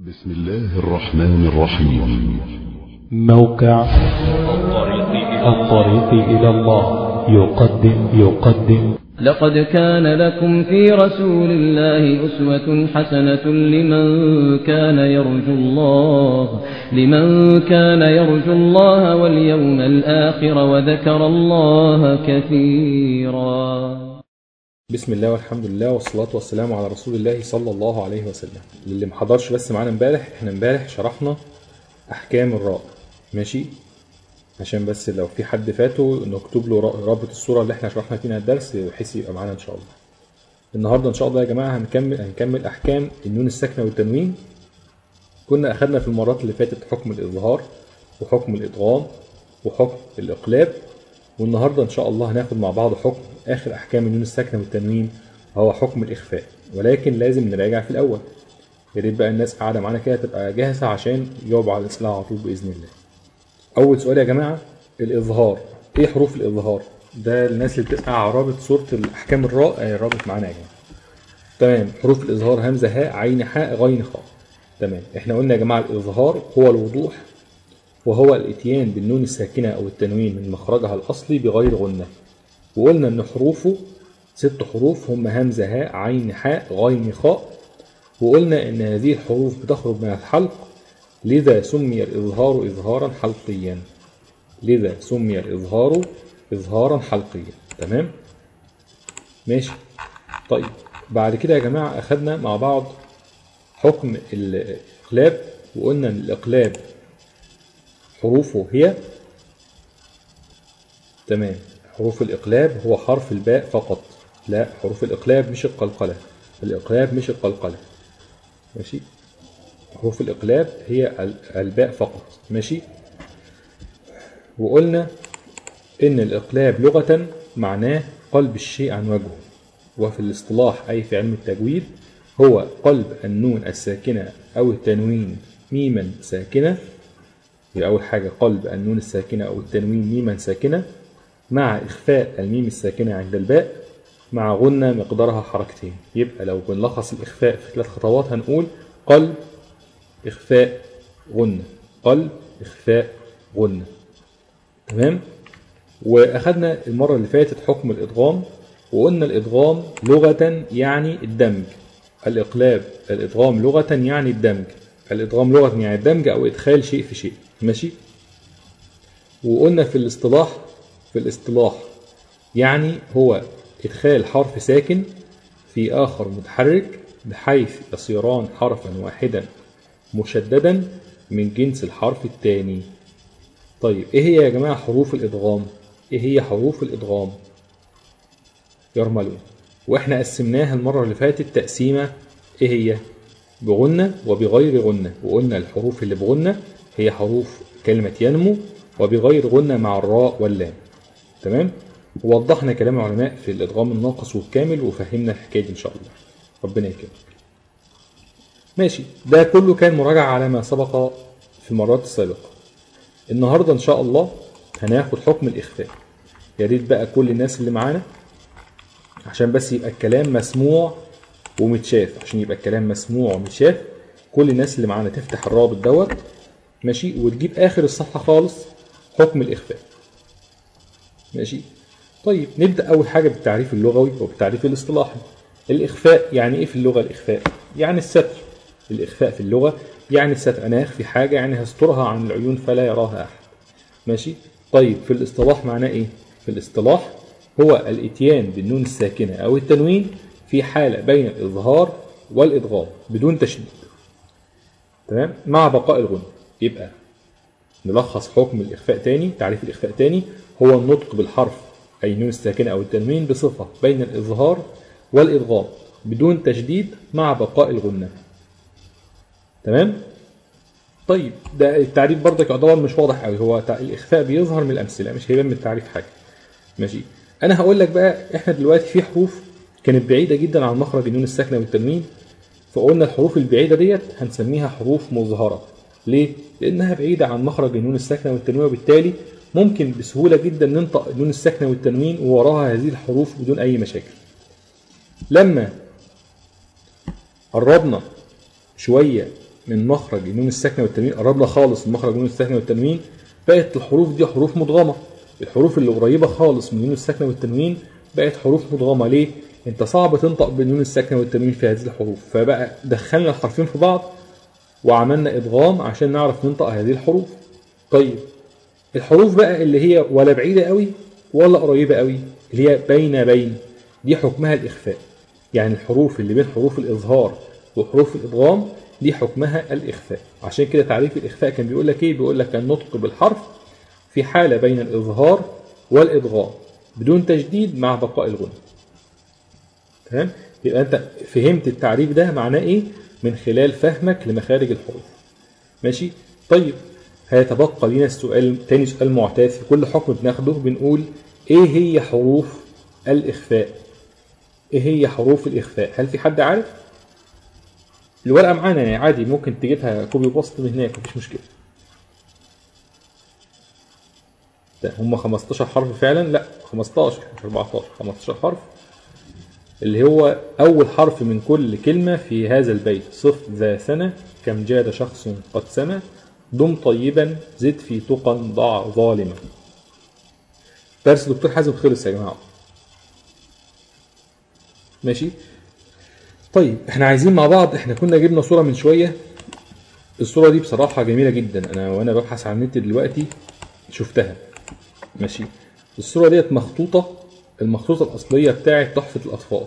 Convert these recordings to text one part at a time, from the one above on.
بسم الله الرحمن الرحيم موقع الطريق إلى الله يقدم يقدم لقد كان لكم في رسول الله أسوة حسنة لمن كان يرجو الله لمن كان يرجو الله واليوم الآخر وذكر الله كثيرا بسم الله والحمد لله والصلاة والسلام على رسول الله صلى الله عليه وسلم اللي محضرش بس معانا امبارح احنا امبارح شرحنا احكام الراء ماشي عشان بس لو في حد فاته نكتب له را- رابط الصورة اللي احنا شرحنا فيها الدرس بحيث يبقى معانا ان شاء الله النهاردة ان شاء الله يا جماعة هنكمل هنكمل احكام النون الساكنة والتنوين كنا اخدنا في المرات اللي فاتت حكم الاظهار وحكم الادغام وحكم الاقلاب والنهارده ان شاء الله هناخد مع بعض حكم اخر احكام النون الساكنه والتنوين وهو حكم الاخفاء ولكن لازم نراجع في الاول يا ريت بقى الناس قاعده معانا كده تبقى جاهزه عشان يجاوبوا على الاسئله على طول باذن الله اول سؤال يا جماعه الاظهار ايه حروف الاظهار ده الناس اللي بتسمع على رابط صوره الاحكام الراء آه، الرابط معانا يا جماعه تمام حروف الاظهار همزه هاء عين حاء غين خاء تمام احنا قلنا يا جماعه الاظهار هو الوضوح وهو الاتيان بالنون الساكنة أو التنوين من مخرجها الأصلي بغير غنة وقلنا إن حروفه ست حروف هم همزة هاء عين حاء غين خاء وقلنا إن هذه الحروف بتخرج من الحلق لذا سمي الإظهار إظهارا حلقيا لذا سمي الإظهار إظهارا حلقيا تمام ماشي طيب بعد كده يا جماعة أخدنا مع بعض حكم الإقلاب وقلنا إن الإقلاب حروفه هي تمام حروف الإقلاب هو حرف الباء فقط لا حروف الإقلاب مش القلقلة الإقلاب مش القلقلة ماشي حروف الإقلاب هي ال- الباء فقط ماشي وقلنا إن الإقلاب لغة معناه قلب الشيء عن وجهه وفي الاصطلاح أي في علم التجويد هو قلب النون الساكنة أو التنوين ميما ساكنة يبقى أول حاجة قلب النون الساكنة أو التنوين ميما ساكنة مع إخفاء الميم الساكنة عند الباء مع غنة مقدارها حركتين يبقى لو بنلخص الإخفاء في ثلاث خطوات هنقول قلب إخفاء غنة قلب إخفاء غنة تمام وأخدنا المرة اللي فاتت حكم الإدغام وقلنا الإدغام لغة يعني الدمج الإقلاب الإدغام لغة يعني الدمج الإدغام لغة يعني الدمج أو إدخال شيء في شيء ماشي وقلنا في الاصطلاح في الاصطلاح يعني هو إدخال حرف ساكن في آخر متحرك بحيث يصيران حرفا واحدا مشددا من جنس الحرف الثاني طيب ايه هي يا جماعة حروف الإدغام ايه هي حروف الإدغام يرملون واحنا قسمناها المرة اللي فاتت تقسيمة ايه هي بغنة وبغير غنة وقلنا الحروف اللي بغنة هي حروف كلمة ينمو وبغير غنة مع الراء واللام تمام ووضحنا كلام العلماء في الإدغام الناقص والكامل وفهمنا الحكاية دي إن شاء الله ربنا يكرمك ماشي ده كله كان مراجعة على ما سبق في المرات السابقة النهاردة إن شاء الله هناخد حكم الإخفاء يا ريت بقى كل الناس اللي معانا عشان بس يبقى الكلام مسموع ومتشاف عشان يبقى الكلام مسموع ومتشاف كل الناس اللي معانا تفتح الرابط دوت ماشي وتجيب اخر الصفحه خالص حكم الاخفاء ماشي طيب نبدا اول حاجه بالتعريف اللغوي وبالتعريف الاصطلاحي الاخفاء يعني ايه في اللغه الاخفاء يعني الستر الاخفاء في اللغه يعني الستر انا هخفي حاجه يعني هسترها عن العيون فلا يراها احد ماشي طيب في الاصطلاح معناه ايه في الاصطلاح هو الاتيان بالنون الساكنه او التنوين في حاله بين الاظهار والادغام بدون تشديد تمام مع بقاء الغنى يبقى نلخص حكم الإخفاء تاني تعريف الإخفاء تاني هو النطق بالحرف أي النون الساكنة أو التنوين بصفة بين الإظهار والإدغام بدون تشديد مع بقاء الغنة تمام طيب ده التعريف برضك يعتبر مش واضح قوي هو تع- الإخفاء بيظهر من الأمثلة مش هيبان من التعريف حاجة ماشي أنا هقول لك بقى إحنا دلوقتي في حروف كانت بعيدة جدا عن مخرج النون الساكنة والتنوين فقلنا الحروف البعيدة ديت هنسميها حروف مظهرة ليه؟ لأنها بعيدة عن مخرج النون الساكنة والتنوين وبالتالي ممكن بسهولة جدا ننطق النون الساكنة والتنوين ووراها هذه الحروف بدون أي مشاكل لما قربنا شوية من مخرج النون الساكنه والتنوين قربنا خالص من مخرج النون الساكنه والتنوين بقت الحروف دي حروف مدغمه الحروف اللي قريبه خالص من النون الساكنه والتنوين بقت حروف مدغمه ليه انت صعب تنطق بالنون الساكنه والتنوين في هذه الحروف فبقى دخلنا الحرفين في بعض وعملنا ادغام عشان نعرف ننطق هذه الحروف طيب الحروف بقى اللي هي ولا بعيده قوي ولا قريبه قوي اللي هي بين بين دي حكمها الاخفاء يعني الحروف اللي بين حروف الاظهار وحروف الادغام دي حكمها الاخفاء عشان كده تعريف الاخفاء كان بيقول لك ايه بيقول لك النطق بالحرف في حاله بين الاظهار والادغام بدون تجديد مع بقاء الغنى تمام يبقى انت فهمت التعريف ده معناه ايه من خلال فهمك لمخارج الحروف ماشي طيب هيتبقى لنا السؤال تاني سؤال معتاد في كل حكم بناخده بنقول ايه هي حروف الاخفاء ايه هي حروف الاخفاء هل في حد عارف الورقه معانا يعني عادي ممكن تجيبها كوبي بوست من هناك مفيش مشكله ده هم 15 حرف فعلا لا 15 مش 14 15 حرف اللي هو أول حرف من كل كلمة في هذا البيت صف ذا سنة كم جاد شخص قد سنى دم طيبا زد في تقى ضع ظالما درس دكتور حازم خلص يا جماعة ماشي طيب احنا عايزين مع بعض احنا كنا جبنا صورة من شوية الصورة دي بصراحة جميلة جدا انا وانا ببحث عن النت دلوقتي شفتها ماشي الصورة ديت مخطوطة المخطوطة الأصلية بتاعة تحفة الأطفال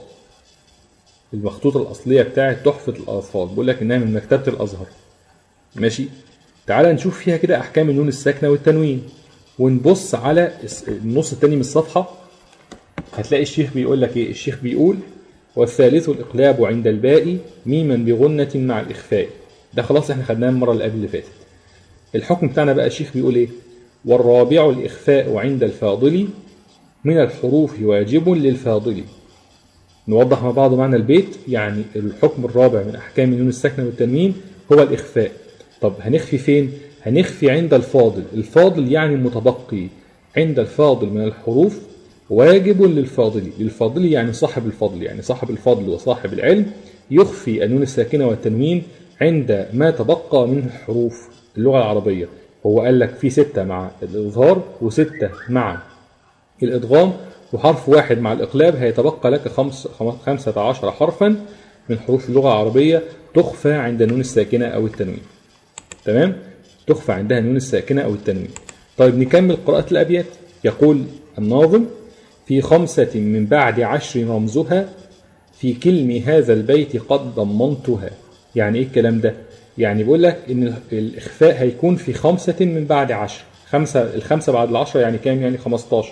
المخطوطة الأصلية بتاعة تحفة الأطفال بقول لك إنها من مكتبة الأزهر ماشي تعال نشوف فيها كده أحكام النون الساكنة والتنوين ونبص على النص التاني من الصفحة هتلاقي الشيخ بيقول لك إيه الشيخ بيقول والثالث الإقلاب عند الباء ميما بغنة مع الإخفاء ده خلاص احنا خدناه المرة اللي قبل اللي فاتت الحكم بتاعنا بقى الشيخ بيقول إيه والرابع الإخفاء عند الفاضل من الحروف واجب للفاضل نوضح مع بعض معنى البيت يعني الحكم الرابع من أحكام النون الساكنة والتنوين هو الإخفاء طب هنخفي فين؟ هنخفي عند الفاضل الفاضل يعني المتبقي عند الفاضل من الحروف واجب للفاضل للفاضل يعني صاحب الفضل يعني صاحب الفضل وصاحب العلم يخفي النون الساكنة والتنوين عند ما تبقى من حروف اللغة العربية هو قال لك في ستة مع الإظهار وستة مع الإدغام وحرف واحد مع الإقلاب هيتبقى لك خمس خمسة عشر حرفا من حروف اللغة العربية تخفى عند النون الساكنة أو التنوين تمام تخفى عندها النون الساكنة أو التنوين طيب نكمل قراءة الأبيات يقول الناظم في خمسة من بعد عشر رمزها في كلم هذا البيت قد ضمنتها يعني ايه الكلام ده يعني بيقول لك ان الاخفاء هيكون في خمسة من بعد عشر خمسة الخمسة بعد العشرة يعني كام يعني 15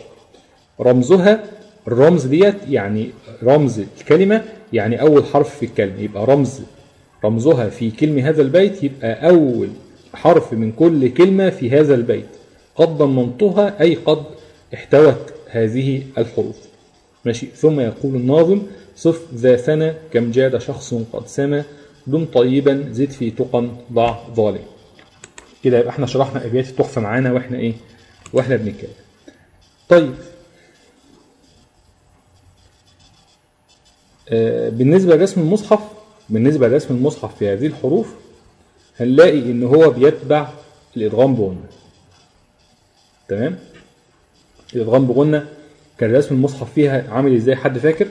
رمزها الرمز ديت يعني رمز الكلمة يعني أول حرف في الكلمة يبقى رمز رمزها في كلمة هذا البيت يبقى أول حرف من كل كلمة في هذا البيت قد ضمنتها أي قد احتوت هذه الحروف ماشي ثم يقول الناظم صف ذا ثنى كم جاد شخص قد سمى دم طيبا زد في تقى ضع ظالم كده يبقى احنا شرحنا ابيات التحفه معانا واحنا ايه واحنا بنتكلم طيب آه بالنسبه لرسم المصحف بالنسبه لرسم المصحف في هذه الحروف هنلاقي ان هو بيتبع الادغام بغنه تمام الادغام بغنه كان رسم المصحف فيها عامل ازاي حد فاكر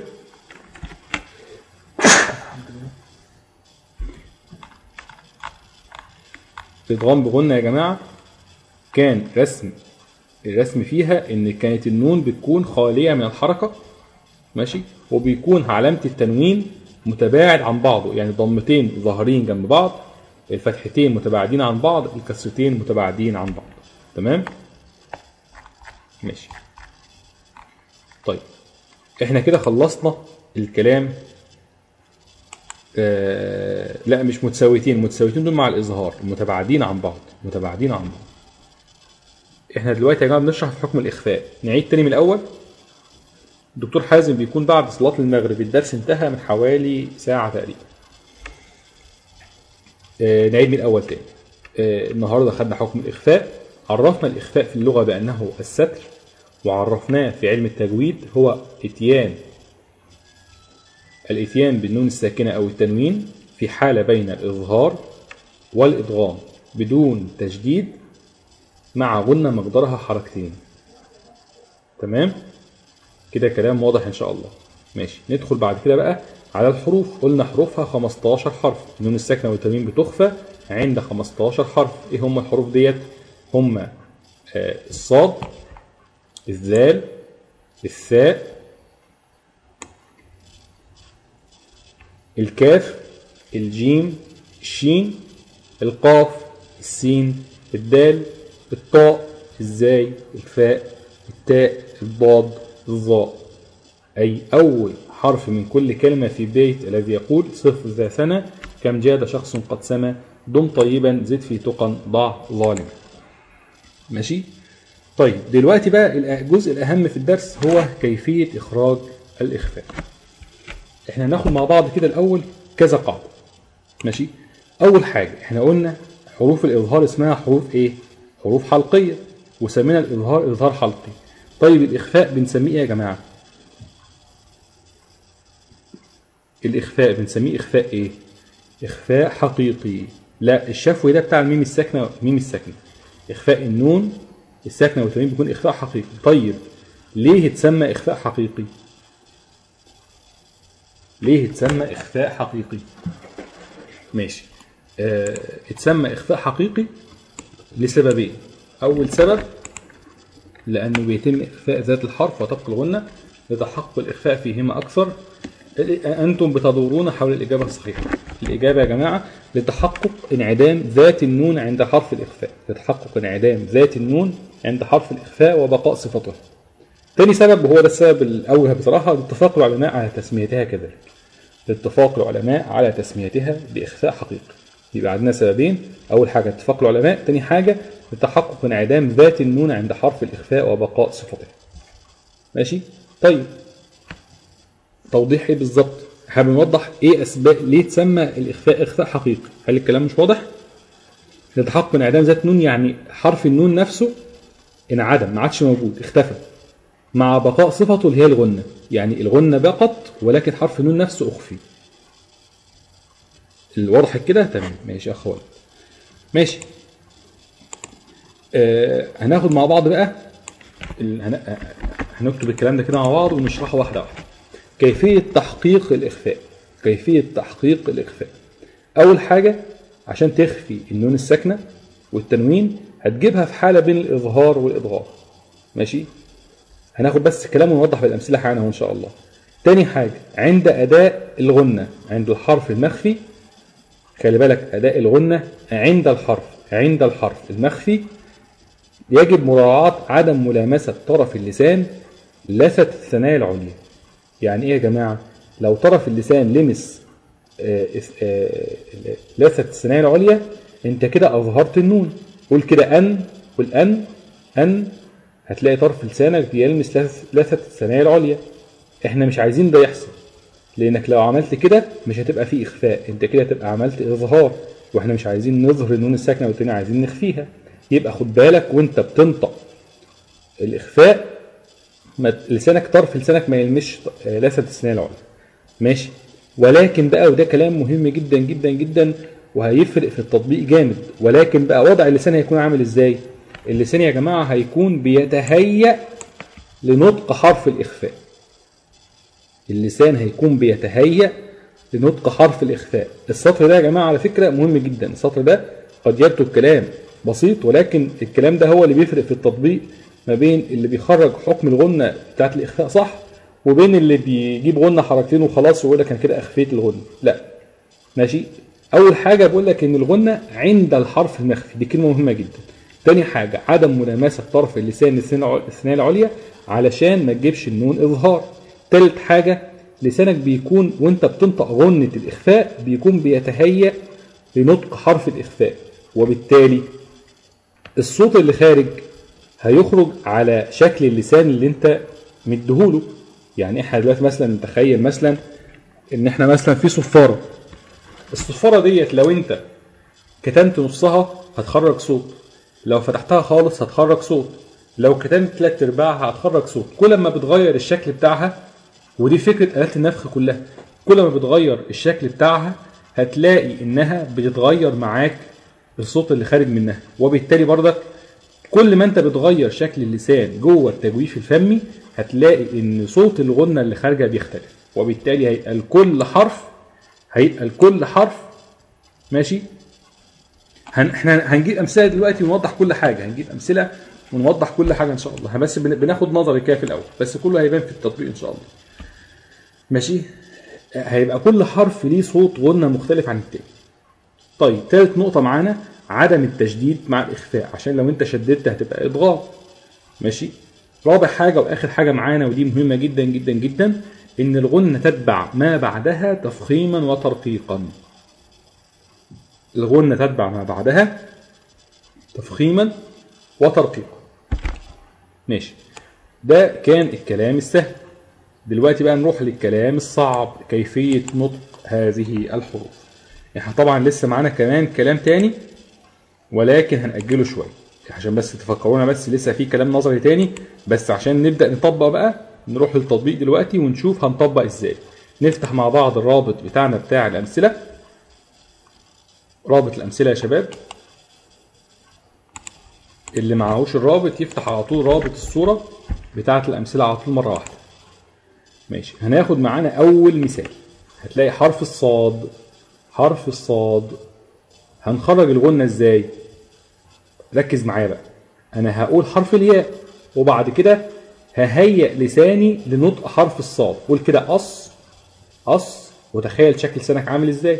الادغام بغنه يا جماعه كان رسم الرسم فيها ان كانت النون بتكون خاليه من الحركه ماشي وبيكون علامه التنوين متباعد عن بعضه يعني ضمتين ظاهرين جنب بعض الفتحتين متباعدين عن بعض الكسرتين متباعدين عن بعض تمام ماشي طيب احنا كده خلصنا الكلام آه لا مش متساويتين متساويتين دول مع الإظهار متباعدين عن بعض متباعدين عن بعض احنا دلوقتي يا جماعة بنشرح في حكم الإخفاء نعيد تاني من الأول الدكتور حازم بيكون بعد صلاة المغرب الدرس انتهى من حوالي ساعة تقريبا آه نعيد من الأول تاني آه النهاردة خدنا حكم الإخفاء عرفنا الإخفاء في اللغة بأنه الستر وعرفناه في علم التجويد هو اتيان الاتيان بالنون الساكنة أو التنوين في حالة بين الإظهار والإدغام بدون تشديد مع غنة مقدارها حركتين تمام كده كلام واضح إن شاء الله ماشي ندخل بعد كده بقى على الحروف قلنا حروفها 15 حرف النون الساكنة والتنوين بتخفى عند 15 حرف ايه هم الحروف ديت هم آه، الصاد الذال الثاء الكاف الجيم الشين القاف السين الدال الطاء الزاي الفاء التاء الضاد الظاء أي أول حرف من كل كلمة في بيت الذي يقول صف ذا سنة كم جاد شخص قد سما دم طيبا زد في تقى ضع ظالم ماشي طيب دلوقتي بقى الجزء الأهم في الدرس هو كيفية إخراج الإخفاء احنا هناخد مع بعض كده الأول كذا قاعدة ماشي أول حاجة احنا قلنا حروف الإظهار اسمها حروف إيه؟ حروف حلقية وسمينا الإظهار إظهار حلقي طيب الإخفاء بنسميه إيه يا جماعة؟ الإخفاء بنسميه إخفاء إيه؟ إخفاء حقيقي لا الشفوي ده بتاع الميم الساكنة ميم الساكنة إخفاء النون الساكنة والتنوين بيكون إخفاء حقيقي طيب ليه اتسمى إخفاء حقيقي؟ ليه اتسمى إخفاء حقيقي؟ ماشي آه اتسمى إخفاء حقيقي لسببين أول سبب لأنه بيتم إخفاء ذات الحرف وتبقى الغنة لتحقق الإخفاء فيهما أكثر أنتم بتدورون حول الإجابة الصحيحة الإجابة يا جماعة لتحقق انعدام ذات النون عند حرف الإخفاء لتحقق انعدام ذات النون عند حرف الإخفاء وبقاء صفته تاني سبب وهو ده السبب الأول بصراحة اتفاق العلماء على تسميتها كذلك اتفاق العلماء على تسميتها بإخفاء حقيقي يبقى عندنا سببين أول حاجة اتفاق العلماء تاني حاجة لتحقق انعدام ذات النون عند حرف الإخفاء وبقاء صفته ماشي طيب توضيح ايه بالظبط حابب نوضح ايه اسباب ليه تسمى الاخفاء اخفاء حقيقي هل الكلام مش واضح لتحقق انعدام ذات نون يعني حرف النون نفسه انعدم ما عادش موجود اختفى مع بقاء صفته اللي هي الغنة يعني الغنة بقت ولكن حرف النون نفسه أخفي الواضح كده تمام ماشي يا أخوان ماشي آه هناخد مع بعض بقى ال- هن- آه، هنكتب الكلام ده كده مع بعض ونشرحه واحدة واحدة كيفية تحقيق الإخفاء كيفية تحقيق الإخفاء أول حاجة عشان تخفي النون الساكنة والتنوين هتجيبها في حالة بين الإظهار والإضغام ماشي هناخد بس كلام ونوضح بالأمثلة حالا إن شاء الله تاني حاجة عند أداء الغنة عند الحرف المخفي خلي بالك أداء الغنة عند الحرف عند الحرف المخفي يجب مراعاة عدم ملامسة طرف اللسان لثة الثنايا العليا يعني ايه يا جماعة لو طرف اللسان لمس آه، آه، لثة الثنايا العليا انت كده اظهرت النون قول كده ان والان ان هتلاقي طرف لسانك بيلمس لث- لثة الثنايا العليا احنا مش عايزين ده يحصل لانك لو عملت كده مش هتبقى فيه اخفاء انت كده تبقى عملت اظهار واحنا مش عايزين نظهر النون الساكنه والتانية عايزين نخفيها يبقى خد بالك وانت بتنطق الاخفاء ما لسانك طرف لسانك ما يلمش آه، لثه الثنايا العليا ماشي ولكن بقى وده كلام مهم جدا جدا جدا وهيفرق في التطبيق جامد ولكن بقى وضع اللسان هيكون عامل ازاي اللسان يا جماعه هيكون بيتهيأ لنطق حرف الاخفاء اللسان هيكون بيتهيأ لنطق حرف الإخفاء السطر ده يا جماعة على فكرة مهم جدا السطر ده قد يبدو الكلام بسيط ولكن الكلام ده هو اللي بيفرق في التطبيق ما بين اللي بيخرج حكم الغنة بتاعت الإخفاء صح وبين اللي بيجيب غنة حركتين وخلاص ويقول لك أنا كده أخفيت الغنة لا ماشي أول حاجة بقول لك إن الغنة عند الحرف المخفي دي كلمة مهمة جدا تاني حاجة عدم ملامسة طرف اللسان الثنايا الثنايا العليا علشان ما تجيبش النون إظهار تالت حاجة لسانك بيكون وانت بتنطق غنة الإخفاء بيكون بيتهيأ لنطق حرف الإخفاء وبالتالي الصوت اللي خارج هيخرج على شكل اللسان اللي انت مديهوله يعني احنا دلوقتي مثلا نتخيل مثلا ان احنا مثلا في صفارة الصفارة ديت لو انت كتمت نصها هتخرج صوت لو فتحتها خالص هتخرج صوت لو كتمت تلات ارباعها هتخرج صوت كل ما بتغير الشكل بتاعها ودي فكرة آلات النفخ كلها كل ما بتغير الشكل بتاعها هتلاقي انها بتتغير معاك الصوت اللي خارج منها وبالتالي برضك كل ما انت بتغير شكل اللسان جوه التجويف الفمي هتلاقي ان صوت الغنة اللي خارجه بيختلف وبالتالي هيبقى لكل حرف هيبقى لكل حرف ماشي هن... احنا هنجيب امثله دلوقتي ونوضح كل حاجه هنجيب امثله ونوضح كل حاجه ان شاء الله بس بن- بناخد نظري كده في الاول بس كله هيبان في التطبيق ان شاء الله ماشي هيبقى كل حرف ليه صوت غنة مختلف عن التاني طيب تالت نقطة معانا عدم التشديد مع الإخفاء عشان لو أنت شددت هتبقى إضغام ماشي رابع حاجة وآخر حاجة معانا ودي مهمة جدا جدا جدا إن الغنة تتبع ما بعدها تفخيما وترقيقا الغنة تتبع ما بعدها تفخيما وترقيقا ماشي ده كان الكلام السهل دلوقتي بقى نروح للكلام الصعب كيفية نطق هذه الحروف احنا طبعا لسه معانا كمان كلام تاني ولكن هنأجله شوية عشان بس تفكرونا بس لسه في كلام نظري تاني بس عشان نبدأ نطبق بقى نروح للتطبيق دلوقتي ونشوف هنطبق ازاي نفتح مع بعض الرابط بتاعنا بتاع الأمثلة رابط الأمثلة يا شباب اللي معهوش الرابط يفتح على طول رابط الصورة بتاعة الأمثلة على طول مرة واحدة ماشي هناخد معانا أول مثال هتلاقي حرف الصاد حرف الصاد هنخرج الغنة ازاي ركز معايا بقى انا هقول حرف الياء وبعد كده ههيئ لساني لنطق حرف الصاد قول كده قص قص وتخيل شكل لسانك عامل ازاي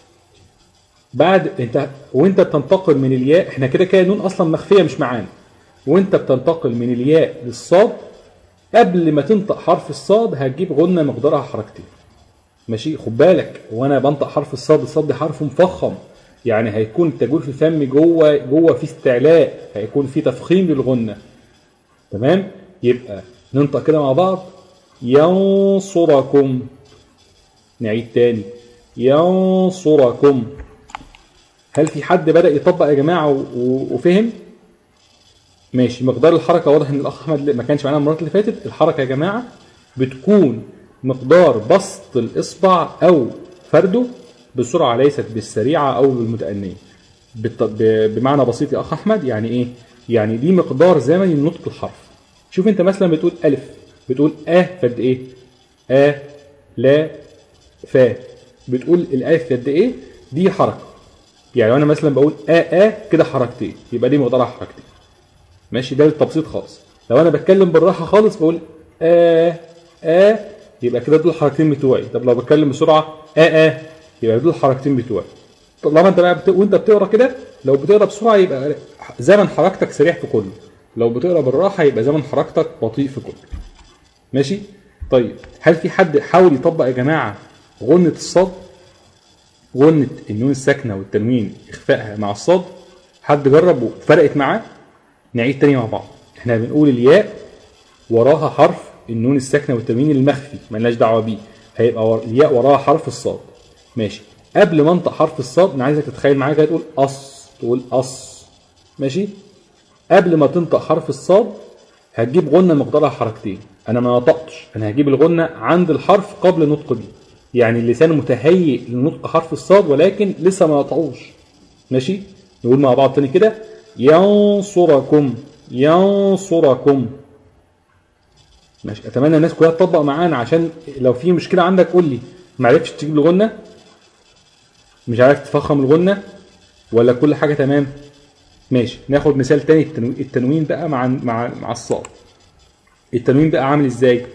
بعد انت وانت بتنتقل من الياء احنا كده كده نون اصلا مخفيه مش معانا وانت بتنتقل من الياء للصاد قبل ما تنطق حرف الصاد هتجيب غنة مقدارها حركتين ماشي خد بالك وانا بنطق حرف الصاد الصاد ده حرف مفخم يعني هيكون التجويف في الفم جوه جوه في استعلاء هيكون في تفخيم للغنه تمام يبقى ننطق كده مع بعض ينصركم نعيد تاني ينصركم هل في حد بدأ يطبق يا جماعة و- و- وفهم؟ ماشي مقدار الحركة واضح ان الأخ أحمد ما كانش معانا المرات اللي فاتت الحركة يا جماعة بتكون مقدار بسط الإصبع أو فرده بسرعة ليست بالسريعة أو بالمتأنية بالت- ب- بمعنى بسيط يا أخ أحمد يعني إيه؟ يعني دي مقدار زمني لنطق الحرف شوف أنت مثلا بتقول ألف بتقول أه فد إيه؟ أ لا فا بتقول الألف قد إيه؟ دي حركة يعني لو أنا مثلا بقول أ أ كده حركتين يبقى دي مقدارها حركتين ماشي ده للتبسيط خالص لو انا بتكلم بالراحه خالص بقول اه اه يبقى كده دول الحركتين بتوعي طب لو بتكلم بسرعه اه اه يبقى دول الحركتين بتوعي طالما انت بقى بت... وانت بتقرا كده لو بتقرا بسرعه يبقى زمن حركتك سريع في كله لو بتقرا بالراحه يبقى زمن حركتك بطيء في كله ماشي طيب هل في حد حاول يطبق يا جماعه غنه الصاد غنه النون الساكنه والتنوين اخفائها مع الصاد حد جرب وفرقت معاه نعيد تاني مع بعض احنا بنقول الياء وراها حرف النون الساكنه والتنوين المخفي ملناش دعوه بيه هيبقى ور... الياء وراها حرف الصاد ماشي قبل ما انطق حرف الصاد انا عايزك تتخيل معايا كده تقول قص تقول قص ماشي قبل ما تنطق حرف الصاد هتجيب غنه مقدارها حركتين انا ما نطقتش انا هجيب الغنه عند الحرف قبل نطق دي يعني اللسان متهيئ لنطق حرف الصاد ولكن لسه ما نطقوش ماشي نقول مع بعض تاني كده ينصركم ينصركم ماشي اتمنى الناس كلها تطبق معانا عشان لو في مشكله عندك قول لي ما عرفتش تجيب الغنه مش عارف تفخم الغنه ولا كل حاجه تمام ماشي ناخد مثال تاني التنوين, التنوين بقى مع مع مع الصاد التنوين بقى عامل ازاي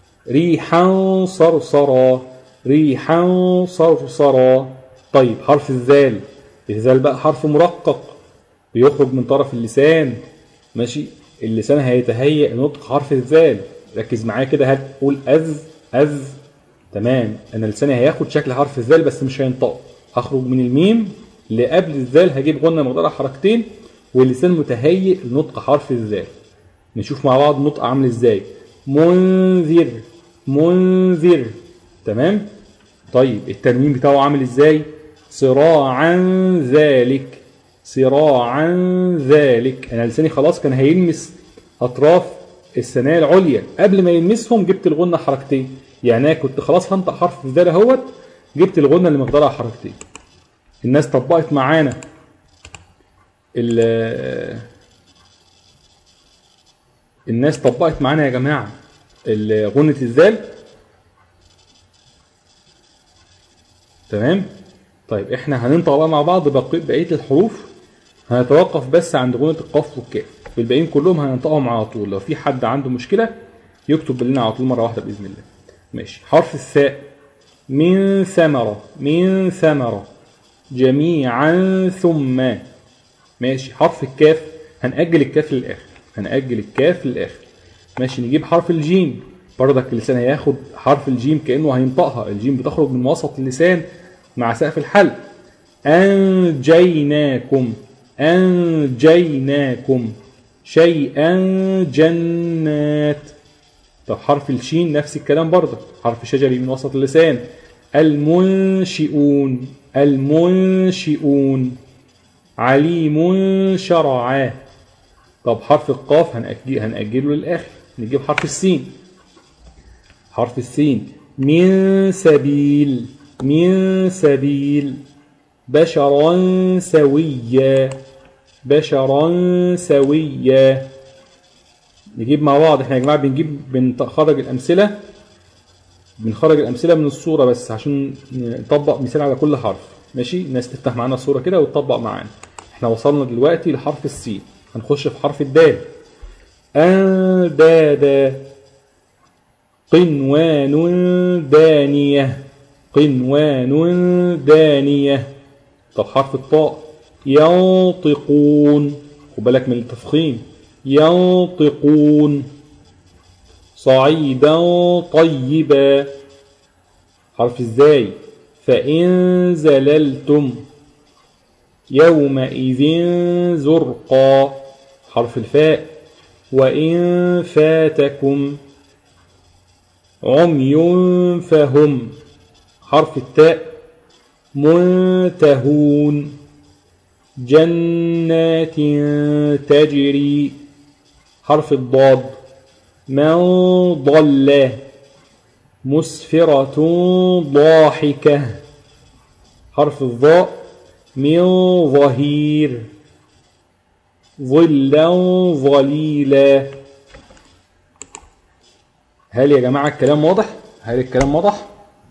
ريحا صرصرا ريحا صرصرا طيب حرف الذال الذال بقى حرف مرقق بيخرج من طرف اللسان ماشي اللسان هيتهيأ نطق حرف الذال ركز معايا كده هتقول أذ أذ تمام أنا لساني هياخد شكل حرف الذال بس مش هينطق هخرج من الميم اللي قبل الذال هجيب غنة مقدارها حركتين واللسان متهيئ لنطق حرف الذال نشوف مع بعض النطق عامل ازاي منذر منذر تمام طيب التنوين بتاعه عامل ازاي صراعا ذلك صراعا ذلك انا لساني خلاص كان هيلمس اطراف الثنايا العليا قبل ما يلمسهم جبت الغنه حركتين يعني انا كنت خلاص هنطق حرف الذال اهوت جبت الغنه اللي مقدارها حركتين الناس طبقت معانا ال- الناس طبقت معانا يا جماعة ال- غنة الذال تمام طيب احنا هننطق بقى مع بعض بقي- بقية الحروف هنتوقف بس عند غنة القاف والكاف والباقيين كلهم هننطقهم على طول لو في حد عنده مشكلة يكتب لنا على طول مرة واحدة بإذن الله ماشي حرف الثاء من ثمرة من ثمرة جميعا ثم ماشي حرف الكاف هنأجل الكاف للآخر هنأجل الكاف للآخر ماشي نجيب حرف الجيم برضك اللسان هياخد حرف الجيم كأنه هينطقها الجيم بتخرج من وسط اللسان مع سقف الحلق أنجيناكم أنجيناكم شيئا جنات طب حرف الشين نفس الكلام برضه حرف شجري من وسط اللسان المنشئون المنشئون عليم شرعا طب حرف القاف هنأجل هنأجله للآخر نجيب حرف السين حرف السين من سبيل من سبيل بشرا سويا بشرا سويا نجيب مع بعض احنا يا جماعه بنجيب بنخرج الامثله بنخرج الامثله من الصوره بس عشان نطبق مثال على كل حرف ماشي الناس تفتح معانا الصوره كده وتطبق معانا احنا وصلنا دلوقتي لحرف السين هنخش في حرف الدال اندادا قنوان دانيه قنوان دانيه طب حرف الطاء ينطقون خد بالك من التفخيم ينطقون صعيدا طيبا حرف ازاي فإن زللتم يومئذ زرقا حرف الفاء وإن فاتكم عمي فهم حرف التاء منتهون جنات تجري حرف الضاد من ضل مسفرة ضاحكة حرف الضاء من ظهير ظلا ظليلا هل يا جماعة الكلام واضح؟ هل الكلام واضح؟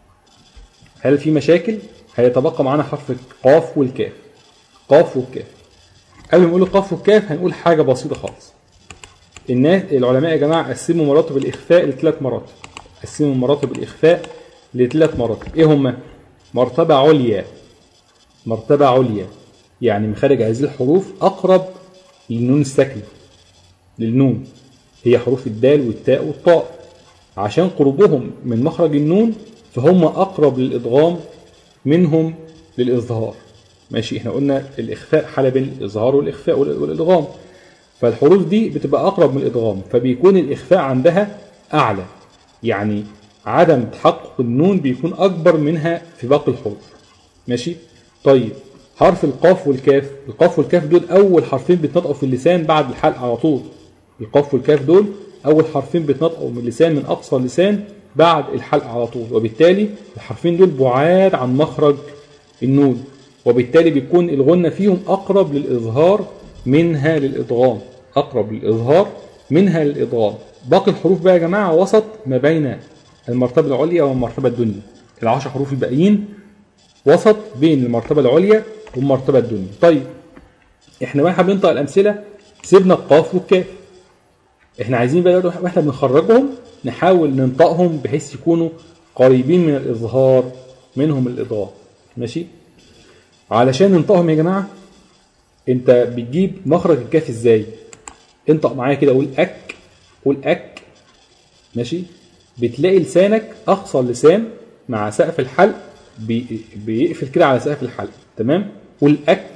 هل في مشاكل؟ هيتبقى معانا حرف القاف والكاف قاف والكاف قبل ما نقول القاف والكاف هنقول حاجة بسيطة خالص الناس العلماء يا جماعة قسموا مراتب الإخفاء لثلاث مراتب قسموا مراتب الإخفاء لثلاث مراتب إيه هما؟ مرتبة عليا مرتبة عليا يعني مخارج هذه الحروف أقرب للنون الساكنة للنون هي حروف الدال والتاء والطاء عشان قربهم من مخرج النون فهم أقرب للإدغام منهم للإظهار ماشي احنا قلنا الإخفاء حالة بين الإظهار والإخفاء والإدغام فالحروف دي بتبقى أقرب من الإدغام فبيكون الإخفاء عندها أعلى يعني عدم تحقق النون بيكون أكبر منها في باقي الحروف ماشي طيب حرف القاف والكاف القاف والكاف دول أول حرفين بيتنطقوا في اللسان بعد الحلق على طول القاف والكاف دول أول حرفين بيتنطقوا من اللسان من أقصى اللسان بعد الحلق على طول وبالتالي الحرفين دول بعاد عن مخرج النون وبالتالي بيكون الغنة فيهم أقرب للإظهار منها للإدغام أقرب للإظهار منها للإدغام باقي الحروف بقى يا جماعة وسط ما بين المرتبة العليا والمرتبة الدنيا العشر حروف الباقيين وسط بين المرتبة العليا والمرتبة الدنيا طيب احنا واحنا بننطق الأمثلة سيبنا القاف والكاف احنا عايزين بقى دلوقتي واحنا بنخرجهم نحاول ننطقهم بحيث يكونوا قريبين من الإظهار منهم الإضغام ماشي علشان ننطقهم يا جماعة انت بتجيب مخرج الكاف ازاي انطق معايا كده قول اك قول اك ماشي بتلاقي لسانك اقصى اللسان مع سقف الحلق بي بيقفل كده على سقف الحلق تمام قول اك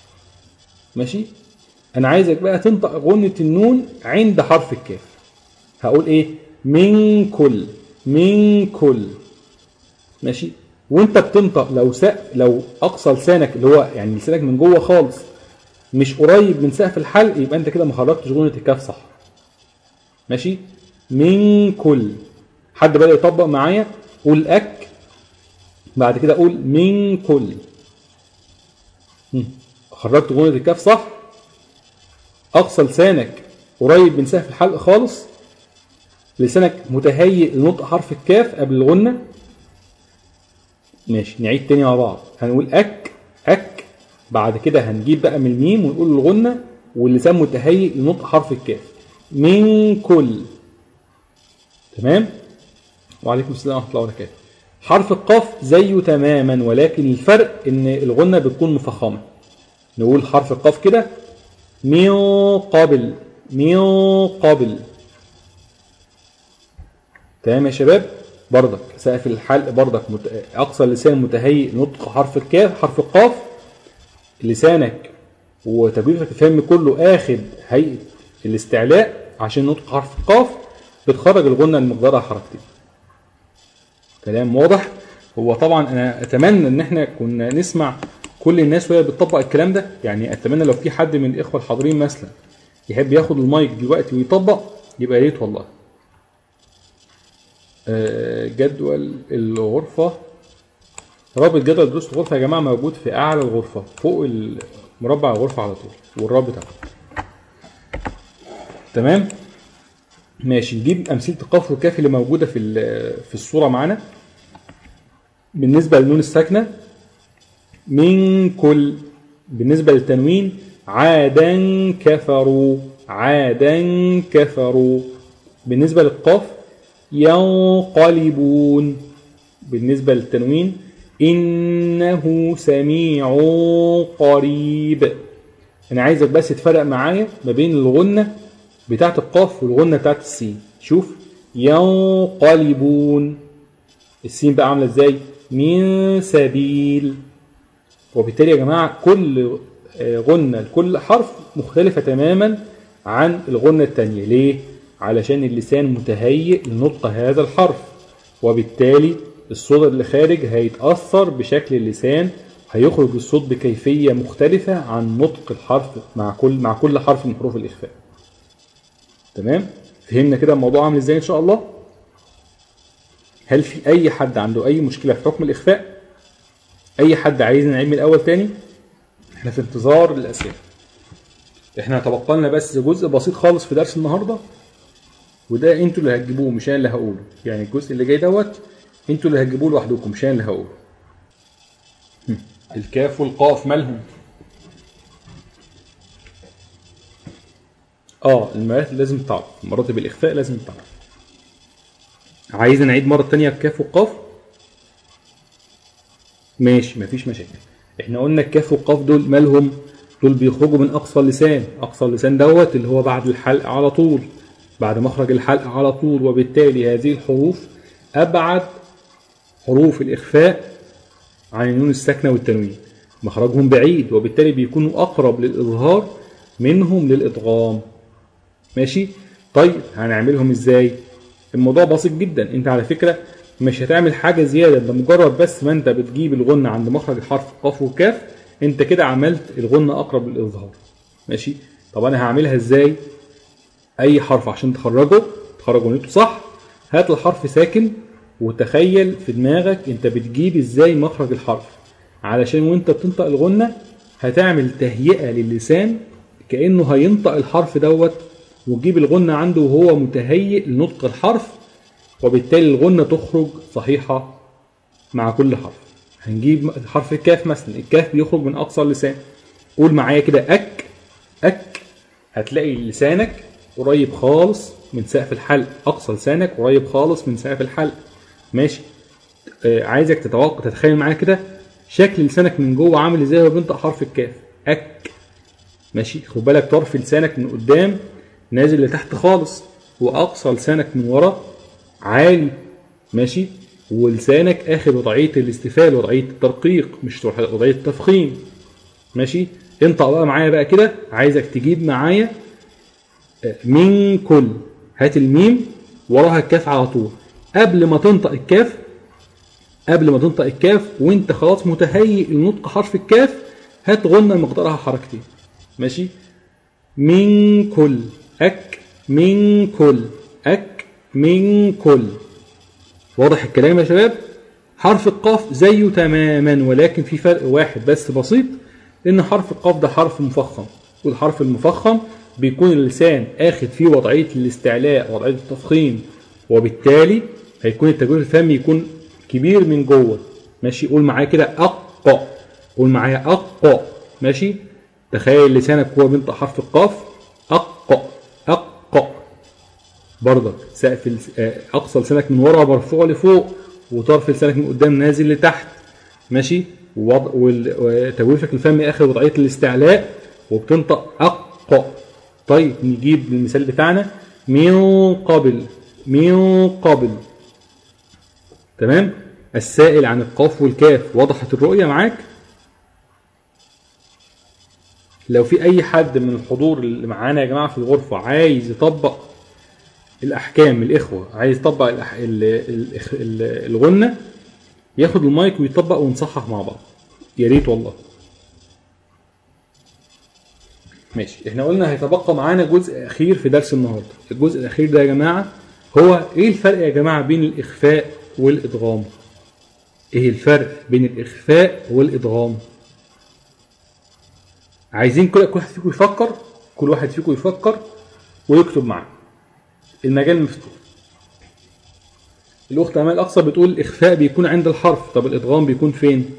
ماشي انا عايزك بقى تنطق غنة النون عند حرف الكاف هقول ايه من كل من كل ماشي وانت بتنطق لو سقف لو اقصى لسانك اللي هو يعني لسانك من جوه خالص مش قريب من سقف الحلق يبقى انت كده ما خرجتش غنة الكاف صح ماشي من كل حد بدأ يطبق معايا قول اك بعد كده قول من كل هم. خرجت غنة الكاف صح اقصى لسانك قريب من سقف الحلق خالص لسانك متهيئ لنطق حرف الكاف قبل الغنة ماشي نعيد تاني مع بعض هنقول أك أك بعد كده هنجيب بقى من الميم ونقول الغنة واللسان متهيئ لنطق حرف الكاف من كل تمام وعليكم السلام ورحمة الله وبركاته حرف القاف زيه تماما ولكن الفرق ان الغنة بتكون مفخمة نقول حرف القاف كده من قبل من قبل تمام يا شباب بردك سقف الحلق بردك مت... اقصى اللسان متهيئ نطق حرف الكاف حرف القاف لسانك وتجويفك الفم كله اخد هيئه الاستعلاء عشان نطق حرف القاف بتخرج الغنه المقدارها حركتين كلام واضح هو طبعا انا اتمنى ان احنا كنا نسمع كل الناس وهي بتطبق الكلام ده يعني اتمنى لو في حد من الاخوه الحاضرين مثلا يحب ياخد المايك دلوقتي ويطبق يبقى يا ريت والله آه، جدول الغرفة رابط جدول دروس الغرفة يا جماعة موجود في أعلى الغرفة فوق مربع الغرفة على طول والرابط اهو تمام ماشي نجيب أمثلة القاف والكاف اللي موجودة في ال- في الصورة معانا بالنسبة للنون الساكنة من كل بالنسبة للتنوين عادا كفروا عادا كفروا بالنسبة للقاف ينقلبون بالنسبة للتنوين إنه سميع قريب أنا عايزك بس تفرق معايا ما بين الغنة بتاعت القاف والغنة بتاعت السين شوف ينقلبون السين بقى عاملة ازاي من سبيل وبالتالي يا جماعة كل آه، غنة لكل حرف مختلفة تماما عن الغنة التانية ليه؟ علشان اللسان متهيئ لنطق هذا الحرف وبالتالي الصوت اللي خارج هيتأثر بشكل اللسان هيخرج الصوت بكيفية مختلفة عن نطق الحرف مع كل مع كل حرف من حروف الإخفاء تمام؟ فهمنا كده الموضوع عامل ازاي إن شاء الله؟ هل في أي حد عنده أي مشكلة في حكم الإخفاء؟ أي حد عايز نعيد من الأول تاني؟ احنا في انتظار الأسئلة احنا تبقى لنا بس جزء بسيط خالص في درس النهارده وده انتوا اللي هتجيبوه مش انا اللي هقوله يعني الجزء اللي جاي دوت انتوا اللي هتجيبوه لوحدكم مش انا اللي هقوله هم. الكاف والقاف مالهم اه المراتب لازم تعرف مراتب الاخفاء لازم تعرف عايز نعيد مره تانية الكاف والقاف ماشي مفيش مشاكل احنا قلنا الكاف والقاف دول مالهم دول بيخرجوا من اقصى اللسان اقصى اللسان دوت اللي هو بعد الحلق على طول بعد مخرج الحلق على طول وبالتالي هذه الحروف ابعد حروف الاخفاء عن النون الساكنه والتنوين مخرجهم بعيد وبالتالي بيكونوا اقرب للاظهار منهم للادغام ماشي طيب هنعملهم ازاي الموضوع بسيط جدا انت على فكره مش هتعمل حاجه زياده ده مجرد بس ما انت بتجيب الغنه عند مخرج الحرف قاف وكاف انت كده عملت الغنه اقرب للاظهار ماشي طب انا هعملها ازاي اي حرف عشان تخرجه تخرجه نيته صح هات الحرف ساكن وتخيل في دماغك انت بتجيب ازاي مخرج الحرف علشان وانت بتنطق الغنة هتعمل تهيئة للسان كأنه هينطق الحرف دوت وتجيب الغنة عنده وهو متهيئ لنطق الحرف وبالتالي الغنة تخرج صحيحة مع كل حرف هنجيب حرف الكاف مثلا الكاف بيخرج من أقصى اللسان قول معايا كده أك أك هتلاقي لسانك قريب خالص من سقف الحلق أقصى لسانك قريب خالص من سقف الحلق ماشي آه عايزك تتوقع تتخيل معايا كده شكل لسانك من جوه عامل ازاي وهو بينطق حرف الكاف أك ماشي خد بالك طرف لسانك من قدام نازل لتحت خالص وأقصى لسانك من ورا عالي ماشي ولسانك اخد وضعيه الاستفال وضعيه الترقيق مش وضعيه التفخيم ماشي انطق بقى معايا بقى كده عايزك تجيب معايا من كل هات الميم وراها الكاف على طول قبل ما تنطق الكاف قبل ما تنطق الكاف وانت خلاص متهيئ لنطق حرف الكاف هات غنة مقدارها حركتين ماشي من كل أك من كل أك من كل واضح الكلام يا شباب حرف القاف زيه تماما ولكن في فرق واحد بس بسيط ان حرف القاف ده حرف مفخم والحرف المفخم بيكون اللسان اخد فيه وضعيه الاستعلاء وضعيه التفخيم وبالتالي هيكون التجويف الفمي يكون كبير من جوه ماشي قول معايا كده اق قول معايا اق ماشي تخيل لسانك هو بينطق حرف القاف اق اق برضك سقف الس- آه، اقصى لسانك من ورا مرفوع لفوق وطرف لسانك من قدام نازل لتحت ماشي ووضع وال- وتجويفك الفمي اخر وضعيه الاستعلاء وبتنطق اق طيب نجيب المثال بتاعنا من قبل من قبل تمام السائل عن القاف والكاف وضحت الرؤيه معاك لو في اي حد من الحضور اللي معانا يا جماعه في الغرفه عايز يطبق الاحكام الاخوه عايز يطبق الأح... ال... ال... ال... الغنه ياخد المايك ويطبق ونصحح مع بعض يا ريت والله ماشي احنا قلنا هيتبقى معانا جزء اخير في درس النهارده الجزء الاخير ده يا جماعه هو ايه الفرق يا جماعه بين الاخفاء والادغام ايه الفرق بين الاخفاء والادغام عايزين كل كل واحد فيكم يفكر كل واحد فيكم يفكر ويكتب معاه المجال مفتوح الاخت امال الاقصى بتقول الاخفاء بيكون عند الحرف طب الادغام بيكون فين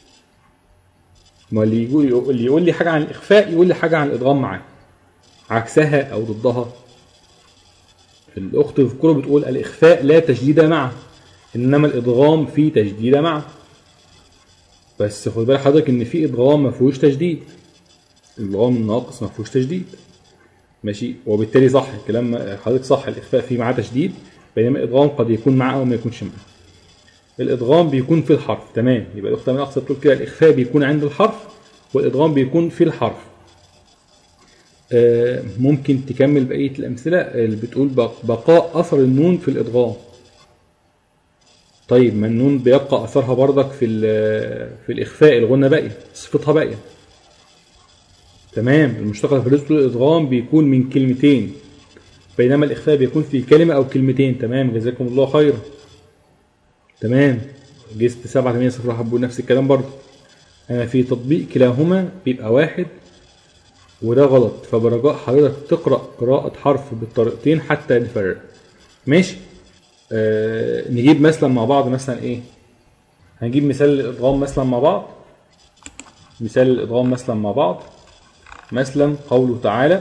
ما اللي يقول اللي يقول لي حاجه عن الاخفاء يقول لي حاجه عن الادغام معاه عكسها او ضدها الاخت في الكوره بتقول الاخفاء لا تشديد معه انما الادغام فيه تشديد معه بس خد بالك حضرتك ان في ادغام ما فيهوش تشديد الادغام الناقص ما فيهوش تشديد ماشي وبالتالي صح الكلام حضرتك صح الاخفاء فيه معاه تشديد بينما الادغام قد يكون معه او ما يكونش معه الادغام بيكون في الحرف تمام يبقى الاخت من اقصى بتقول كده الاخفاء بيكون عند الحرف والادغام بيكون في الحرف آه، ممكن تكمل بقيه الامثله اللي بتقول بق- بقاء اثر النون في الادغام طيب ما النون بيبقى اثرها برضك في ال- في الاخفاء الغنه باقيه صفتها باقيه تمام المشتقة في الرزق الادغام بيكون من كلمتين بينما الاخفاء بيكون في كلمه او كلمتين تمام جزاكم الله خيرا تمام جست 7 8 0 حبوا نفس الكلام برضه انا في تطبيق كلاهما بيبقى واحد وده غلط فبرجاء حضرتك تقرا قراءه حرف بالطريقتين حتى نفرق ماشي آه نجيب مثلا مع بعض مثلا ايه هنجيب مثال الادغام مثلا مع بعض مثال الادغام مثلا مع بعض مثلا قوله تعالى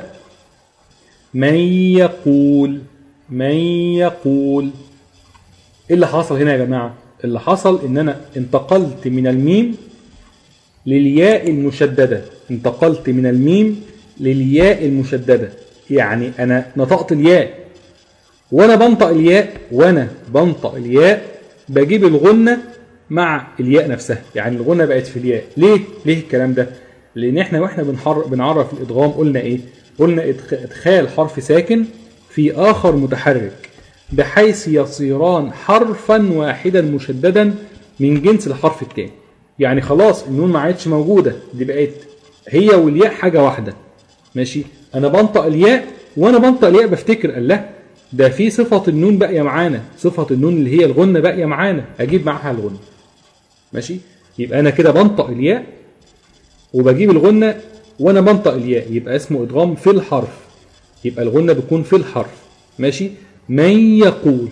من يقول من يقول ايه اللي حصل هنا يا جماعه اللي حصل ان انا انتقلت من الميم للياء المشدده انتقلت من الميم للياء المشدده يعني انا نطقت الياء وانا بنطق الياء وانا بنطق الياء بجيب الغنه مع الياء نفسها يعني الغنه بقت في الياء ليه ليه الكلام ده لان احنا واحنا بنحر... بنعرف الادغام قلنا ايه قلنا إدخ- ادخال حرف ساكن في اخر متحرك بحيث يصيران حرفا واحدا مشددا من جنس الحرف الثاني يعني خلاص النون ما عادش موجوده دي بقت هي والياء حاجه واحده ماشي انا بنطق الياء وانا بنطق الياء بفتكر الله ده في صفه النون باقيه معانا صفه النون اللي هي الغنه باقيه معانا اجيب معاها الغنه ماشي يبقى انا كده بنطق الياء وبجيب الغنه وانا بنطق الياء يبقى اسمه ادغام في الحرف يبقى الغنه بتكون في الحرف ماشي من يقول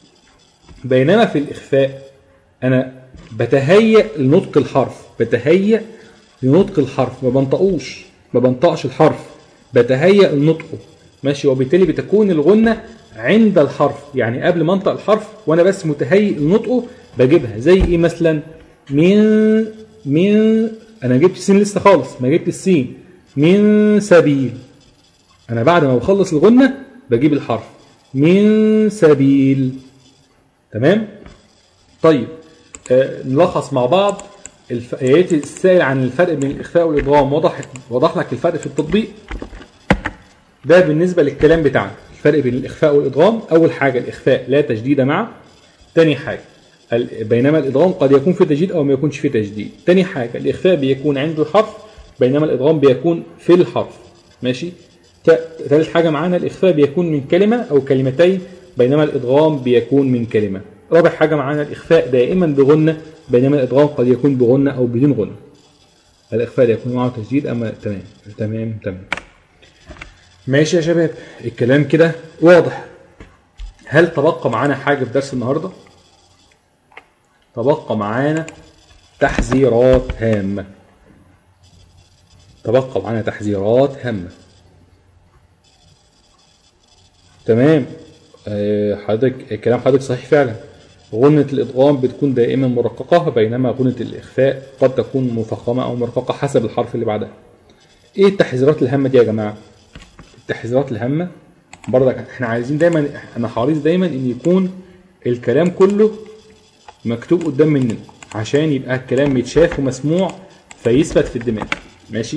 بينما في الاخفاء انا بتهيأ لنطق الحرف بتهيأ لنطق الحرف ما بنطقوش ما بنطقش الحرف بتهيأ لنطقه ماشي وبالتالي بتكون الغنة عند الحرف يعني قبل ما انطق الحرف وانا بس متهيئ لنطقه بجيبها زي ايه مثلا من من انا جبت السين لسه خالص ما جبت السين من سبيل انا بعد ما بخلص الغنة بجيب الحرف من سبيل تمام طيب آه نلخص مع بعض الف... يا ريت السائل عن الفرق بين الاخفاء والادغام وضح وضح لك الفرق في التطبيق ده بالنسبه للكلام بتاعنا الفرق بين الاخفاء والادغام اول حاجه الاخفاء لا تجديد معه تاني حاجه ال- بينما الادغام قد يكون في تجديد او ما يكونش في تجديد تاني حاجه الاخفاء بيكون عند الحرف بينما الادغام بيكون في الحرف ماشي ت- ثالث حاجه معانا الاخفاء بيكون من كلمه او كلمتين بينما الادغام بيكون من كلمه رابع حاجه معانا الاخفاء دائما بغنه بينما الادغام قد يكون بغنه او بدون غنه الاخفاء يكون معه تجديد اما تمام تمام تمام ماشي يا شباب الكلام كده واضح هل تبقى معانا حاجة في درس النهاردة؟ تبقى معانا تحذيرات هامة تبقى معانا تحذيرات هامة تمام آه، حضرتك كلام حضرتك صحيح فعلا غنة الإدغام بتكون دائما مرققة بينما غنة الإخفاء قد تكون مفخمة أو مرققة حسب الحرف اللي بعدها إيه التحذيرات الهامة دي يا جماعة؟ التحذيرات الهامة برضك احنا عايزين دايما انا حريص دايما ان يكون الكلام كله مكتوب قدام مننا عشان يبقى الكلام متشاف ومسموع فيثبت في الدماغ ماشي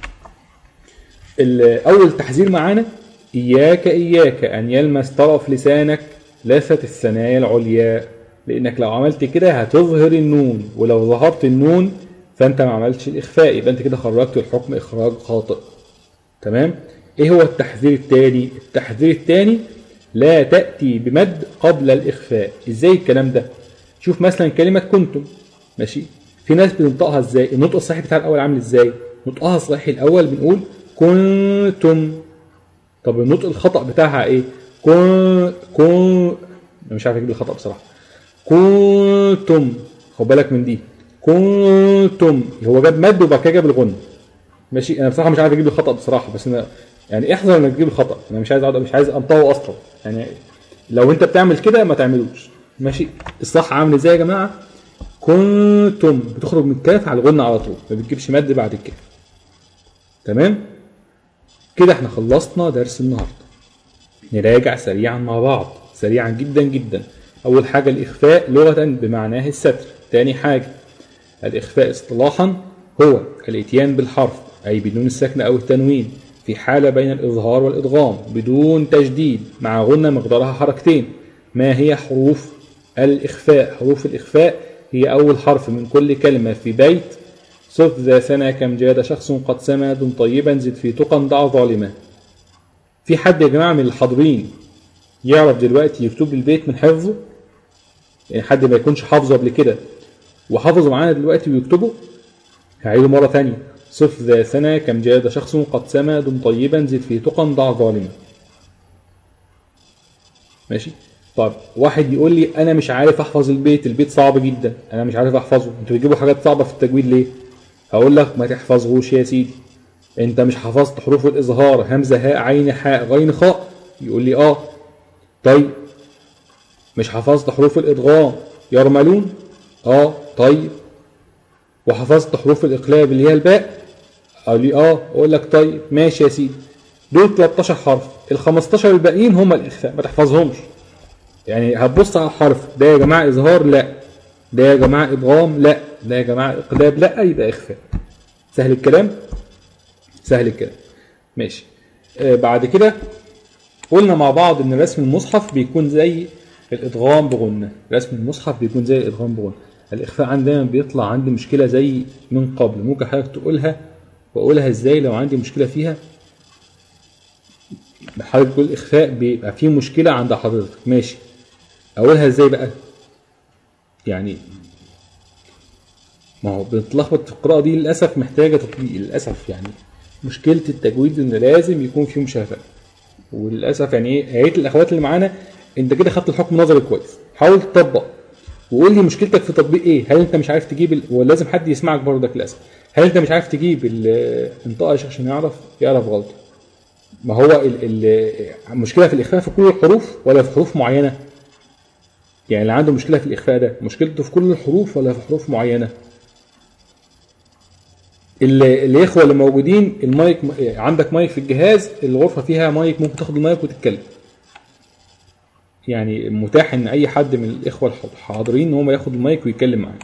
ال- اول تحذير معانا اياك اياك ان يلمس طرف لسانك لثة الثنايا العليا لانك لو عملت كده هتظهر النون ولو ظهرت النون فانت ما عملتش الاخفاء يبقى انت كده خرجت الحكم اخراج خاطئ تمام ايه هو التحذير الثاني التحذير الثاني لا تأتي بمد قبل الإخفاء ازاي الكلام ده شوف مثلا كلمة كنتم ماشي في ناس بتنطقها ازاي النطق الصحيح بتاع الأول عامل ازاي نطقها الصحيح الأول بنقول كنتم طب النطق الخطأ بتاعها ايه كن كن أنا مش عارف اجيب الخطأ بصراحة كنتم خد بالك من دي كنتم هو جاب مد وبعد كده جاب الغن ماشي انا بصراحه مش عارف اجيب الخطا بصراحه بس انا يعني احذر انك تجيب الخطا انا مش عايز اقعد مش عايز انطوه اصلا يعني لو انت بتعمل كده ما تعملوش ماشي الصح عامل ازاي يا جماعه كنتم بتخرج من الكاف على الغنة على طول ما بتجيبش مد بعد الكاف تمام كده احنا خلصنا درس النهارده نراجع سريعا مع بعض سريعا جدا جدا اول حاجه الاخفاء لغه بمعناه الستر تاني حاجه الإخفاء اصطلاحا هو الإتيان بالحرف أي بدون السكن أو التنوين في حالة بين الإظهار والإدغام بدون تجديد مع غنة مقدارها حركتين ما هي حروف الإخفاء حروف الإخفاء هي أول حرف من كل كلمة في بيت صف ذا سنة كم جاد شخص قد سما دم طيبا زد في تقى ضع ظالما في حد يا جماعة من الحاضرين يعرف دلوقتي يكتب البيت من حفظه يعني حد ما يكونش حافظه قبل كده وحافظه معانا دلوقتي ويكتبه هعيده مرة تانية صف ذا سنة كم جاد شخص قد سما دم طيبا زد في تقى ضع ظالما ماشي طب واحد يقول لي انا مش عارف احفظ البيت البيت صعب جدا انا مش عارف احفظه انتوا بتجيبوا حاجات صعبة في التجويد ليه هقول لك ما تحفظهوش يا سيدي انت مش حفظت حروف الاظهار همزة هاء عين حاء غين خاء يقول لي اه طيب مش حفظت حروف الادغام يرملون اه طيب وحفظت حروف الاقلاب اللي هي الباء قال لي اه اقول لك طيب ماشي يا سيدي دول 13 حرف ال 15 الباقيين هم الاخفاء ما تحفظهمش يعني هتبص على الحرف ده يا جماعه اظهار لا ده يا جماعه ادغام لا ده يا جماعه اقلاب لا يبقى اخفاء سهل الكلام سهل الكلام ماشي آه بعد كده قلنا مع بعض ان رسم المصحف بيكون زي الادغام بغنه رسم المصحف بيكون زي الادغام بغنه الاخفاء عندي دايما بيطلع عندي مشكله زي من قبل ممكن حضرتك تقولها واقولها ازاي لو عندي مشكله فيها حضرتك تقول اخفاء بيبقى فيه مشكله عند حضرتك ماشي اقولها ازاي بقى يعني ما هو بنتلخبط في القراءه دي للاسف محتاجه تطبيق للاسف يعني مشكله التجويد ان لازم يكون فيه مشافهه وللاسف يعني ايه يا ريت الاخوات اللي معانا انت كده خدت الحكم نظري كويس حاول تطبق وقول لي مشكلتك في تطبيق ايه هل انت مش عارف تجيب ال... ولازم حد يسمعك برضك للاسف هل انت مش عارف تجيب الانطقه عشان يعرف يعرف غلطه ما هو ال... ال... المشكله في الاخفاء في كل الحروف ولا في حروف معينه يعني اللي عنده مشكله في الاخفاء ده مشكلته في كل الحروف ولا في حروف معينه اللي الاخوه اللي موجودين المايك عندك مايك في الجهاز الغرفه فيها مايك ممكن تاخد المايك وتتكلم يعني متاح ان اي حد من الاخوه الحاضرين ان هو ياخد المايك ويتكلم معانا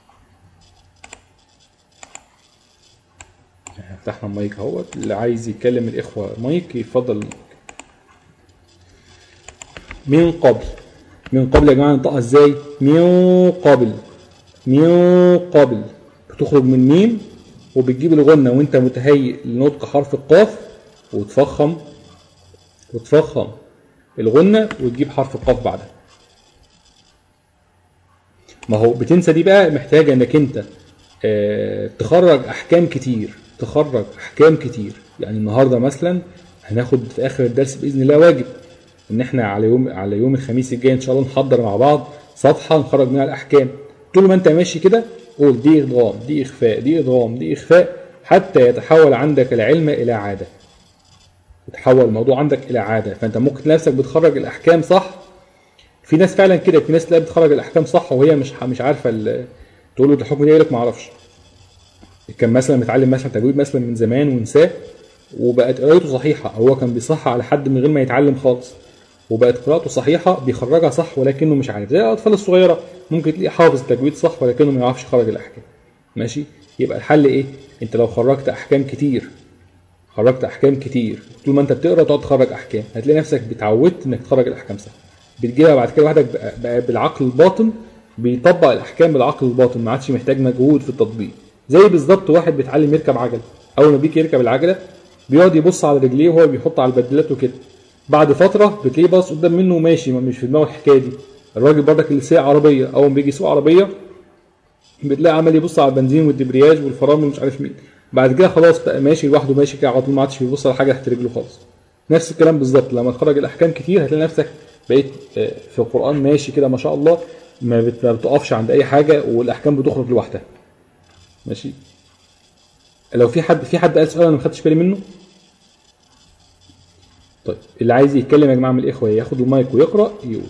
فتحنا المايك اهوت اللي عايز يتكلم الاخوه مايك يفضل المايك من قبل من قبل يا جماعه ننطقها ازاي من قبل من قبل بتخرج من ميم وبتجيب الغنه وانت متهيئ لنطق حرف القاف وتفخم وتفخم الغنة وتجيب حرف القاف بعدها ما هو بتنسى دي بقى محتاجة انك انت اه تخرج احكام كتير تخرج احكام كتير يعني النهاردة مثلا هناخد في اخر الدرس باذن الله واجب ان احنا على يوم على يوم الخميس الجاي ان شاء الله نحضر مع بعض صفحه نخرج منها الاحكام طول ما انت ماشي كده قول دي ادغام دي اخفاء دي ادغام دي اخفاء حتى يتحول عندك العلم الى عاده يتحول الموضوع عندك الى عاده فانت ممكن تلاقي نفسك بتخرج الاحكام صح في ناس فعلا كده في ناس تلاقي بتخرج الاحكام صح وهي مش مش عارفه ال- تقول له ده الحكم ده يقول لك ما اعرفش كان مثلا متعلم مثلا تجويد مثلا من زمان ونساه وبقت قرايته صحيحه هو كان بيصح على حد من غير ما يتعلم خالص وبقت قراءته صحيحه بيخرجها صح ولكنه مش عارف زي الاطفال الصغيره ممكن تلاقيه حافظ التجويد صح ولكنه ما يعرفش يخرج الاحكام ماشي يبقى الحل ايه انت لو خرجت احكام كتير خرجت احكام كتير طول ما انت بتقرا تقعد تخرج احكام هتلاقي نفسك بتعودت انك تخرج الاحكام صح بتجيبها بعد كده وحدك بقى, بقى بالعقل الباطن بيطبق الاحكام بالعقل الباطن ما عادش محتاج مجهود في التطبيق زي بالظبط واحد بيتعلم يركب عجله اول ما بيجي يركب العجله بيقعد يبص على رجليه وهو بيحط على البدلات وكده بعد فتره بتلاقيه باص قدام منه وماشي مش في دماغه الحكايه دي الراجل برضك اللي سايق عربيه اول ما بيجي يسوق عربيه بتلاقي عمال يبص على البنزين والدبرياج والفرامل ومش عارف مين بعد كده خلاص بقى ماشي لوحده ماشي كده على طول ما عادش بيبص على حاجه تحت رجله خالص نفس الكلام بالظبط لما تخرج الاحكام كتير هتلاقي نفسك بقيت آه، في القران ماشي كده ما شاء الله ما بت- ما بتقفش عند اي حاجه والاحكام بتخرج لوحدها ماشي لو في حد في حد قال سؤال انا ما خدتش بالي منه طيب اللي عايز يتكلم يا جماعه من الاخوه ياخد المايك ويقرا يقول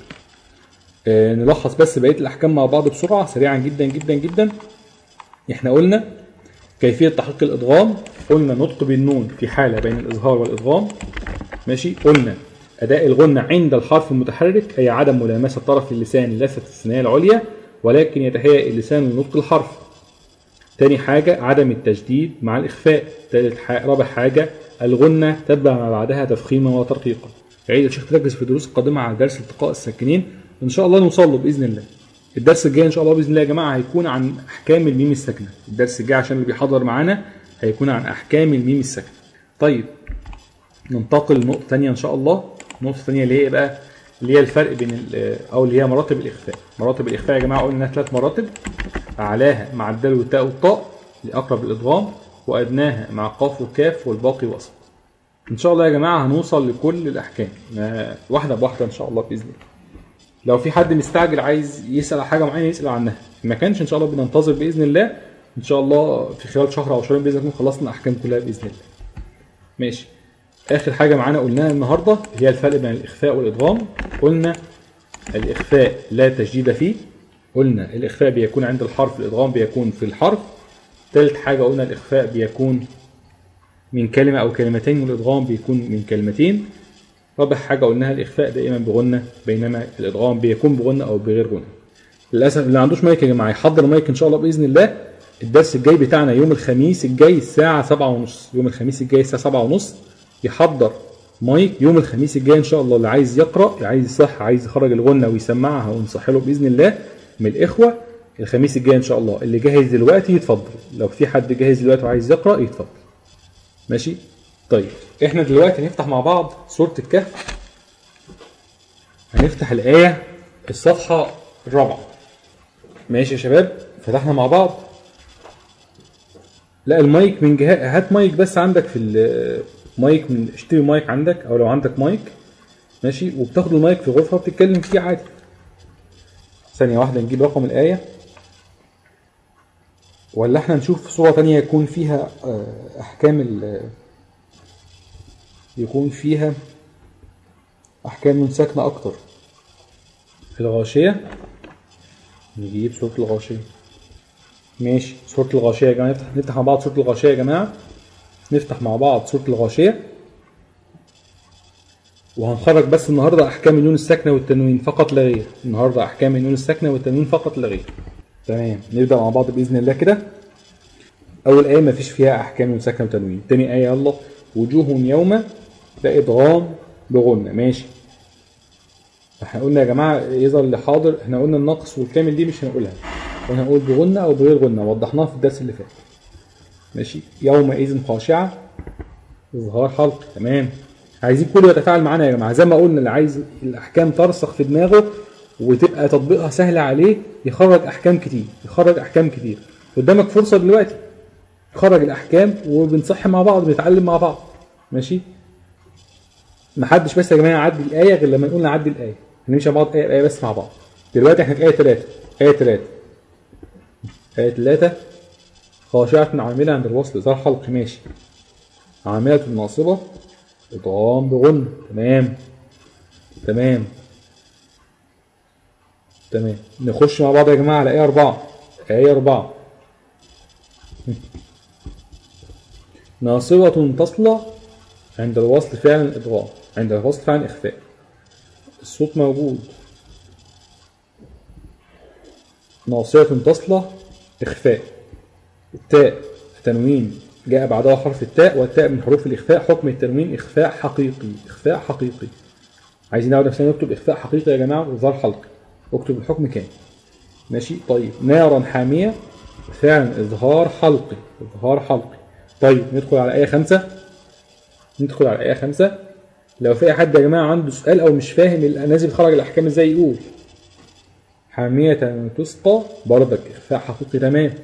آه نلخص بس بقيه الاحكام مع بعض بسرعه سريعا جدا جدا جدا احنا قلنا كيفيه تحقيق الادغام قلنا نطق بالنون في حاله بين الاظهار والادغام ماشي قلنا اداء الغنه عند الحرف المتحرك اي عدم ملامسه طرف اللسان للثه الثنائيه العليا ولكن يتهيأ اللسان لنطق الحرف تاني حاجة عدم التجديد مع الإخفاء تالت حاجة رابع حاجة الغنة تتبع ما بعدها تفخيما وترقيقا عيد الشيخ تركز في الدروس القادمة على درس التقاء الساكنين إن شاء الله نوصل له بإذن الله الدرس الجاي إن شاء الله بإذن الله يا جماعة هيكون عن أحكام الميم الساكنة الدرس الجاي عشان اللي بيحضر معانا هيكون عن أحكام الميم الساكنة طيب ننتقل لنقطة تانية إن شاء الله نقطة تانية اللي هي إيه بقى اللي هي الفرق بين ال- أو اللي هي مراتب الإخفاء مراتب الإخفاء يا جماعة قلنا إنها ثلاث مراتب أعلاها مع الدال والتاء والطاء لأقرب الإدغام وأدناها مع قاف وكاف والباقي وسط إن شاء الله يا جماعة هنوصل لكل الأحكام ما- واحدة بواحدة إن شاء الله بإذن الله لو في حد مستعجل عايز يسأل على حاجة معينة يسأل عنها ما كانش إن شاء الله بننتظر بإذن الله إن شاء الله في خلال شهر أو شهرين بإذن الله نكون خلصنا الأحكام كلها بإذن الله ماشي آخر حاجة معانا قلناها النهاردة هي الفرق بين الإخفاء والإدغام قلنا الإخفاء لا تجديد فيه قلنا الإخفاء بيكون عند الحرف الإدغام بيكون في الحرف ثالث حاجة قلنا الإخفاء بيكون من كلمة أو كلمتين والإدغام بيكون من كلمتين رابع حاجة قلناها الإخفاء دائما بغنة بينما الإدغام بيكون بغنة أو بغير غنة للأسف اللي ما عندوش مايك يا جماعة يحضر مايك إن شاء الله بإذن الله الدرس الجاي بتاعنا يوم الخميس الجاي الساعة سبعة ونص يوم الخميس الجاي الساعة سبعة ونص يحضر مايك يوم الخميس الجاي إن شاء الله اللي عايز يقرأ اللي عايز يصح عايز يخرج الغنة ويسمعها ونصح له بإذن الله من الإخوة الخميس الجاي إن شاء الله اللي جاهز دلوقتي يتفضل لو في حد جاهز دلوقتي وعايز يقرأ يتفضل ماشي طيب احنا دلوقتي هنفتح مع بعض سورة الكهف هنفتح الآية الصفحة الرابعة ماشي يا شباب فتحنا مع بعض لا المايك من جهة هات مايك بس عندك في ال- مايك من اشتري مايك عندك او لو عندك مايك ماشي وبتاخد المايك في غرفة وبتتكلم فيه عادي ثانية واحدة نجيب رقم الآية ولا احنا نشوف صورة تانية يكون فيها آه، أحكام ال يكون فيها أحكام من ساكنة أكتر الغاشية نجيب سورة الغاشية ماشي سورة الغاشية يا جماعة نفتح نفتح مع بعض سورة الغاشية يا جماعة نفتح مع بعض سورة الغاشية وهنخرج بس النهاردة أحكام النون الساكنة والتنوين فقط لا غير النهاردة أحكام النون الساكنة والتنوين فقط لا غير تمام نبدأ مع بعض بإذن الله كده أول آية ما فيش فيها أحكام النون ساكنة وتنوين تاني آية يلا وجوه يوم ده إدغام بغنة ماشي احنا قلنا يا جماعة يظهر اللي حاضر احنا قلنا النقص والكامل دي مش هنقولها قلنا هنقول بغنة أو بغير غنة وضحناها في الدرس اللي فات ماشي يومئذ خاشعة إظهار حلق تمام عايزين كله يتفاعل معانا يا جماعة زي ما قلنا اللي عايز الأحكام ترسخ في دماغه وتبقى تطبيقها سهل عليه يخرج أحكام كتير يخرج أحكام كتير قدامك فرصة دلوقتي خرج الأحكام وبنصح مع بعض بنتعلم مع بعض ماشي محدش بس يا جماعه يعدي الايه غير لما نقول نعدي الايه هنمشي مع بعض ايه بايه بس مع بعض دلوقتي احنا في ايه 3 ايه 3 ايه 3 خاشعة عاملة عند الوصل إظهار حلقي ماشي عاملة ناصبة إدغام بغن تمام تمام تمام نخش مع بعض يا جماعة على آية أربعة آية أربعة ناصبة تصلى عند الوصل فعلا إدغام عند الوصل فعلا إخفاء الصوت موجود ناصية تصلى إخفاء التاء تنوين جاء بعدها حرف التاء والتاء من حروف الإخفاء حكم التنوين إخفاء حقيقي إخفاء حقيقي عايزين نعود نفسنا نكتب إخفاء حقيقي يا جماعة وإظهار حلقي اكتب الحكم كام ماشي طيب نارا حامية فعلا إظهار حلقي إظهار حلقي طيب ندخل على آية خمسة ندخل على آية خمسة لو في حد يا جماعة عنده سؤال أو مش فاهم نازل خرج الأحكام إزاي يقول حامية تسقى بردك إخفاء حقيقي تمام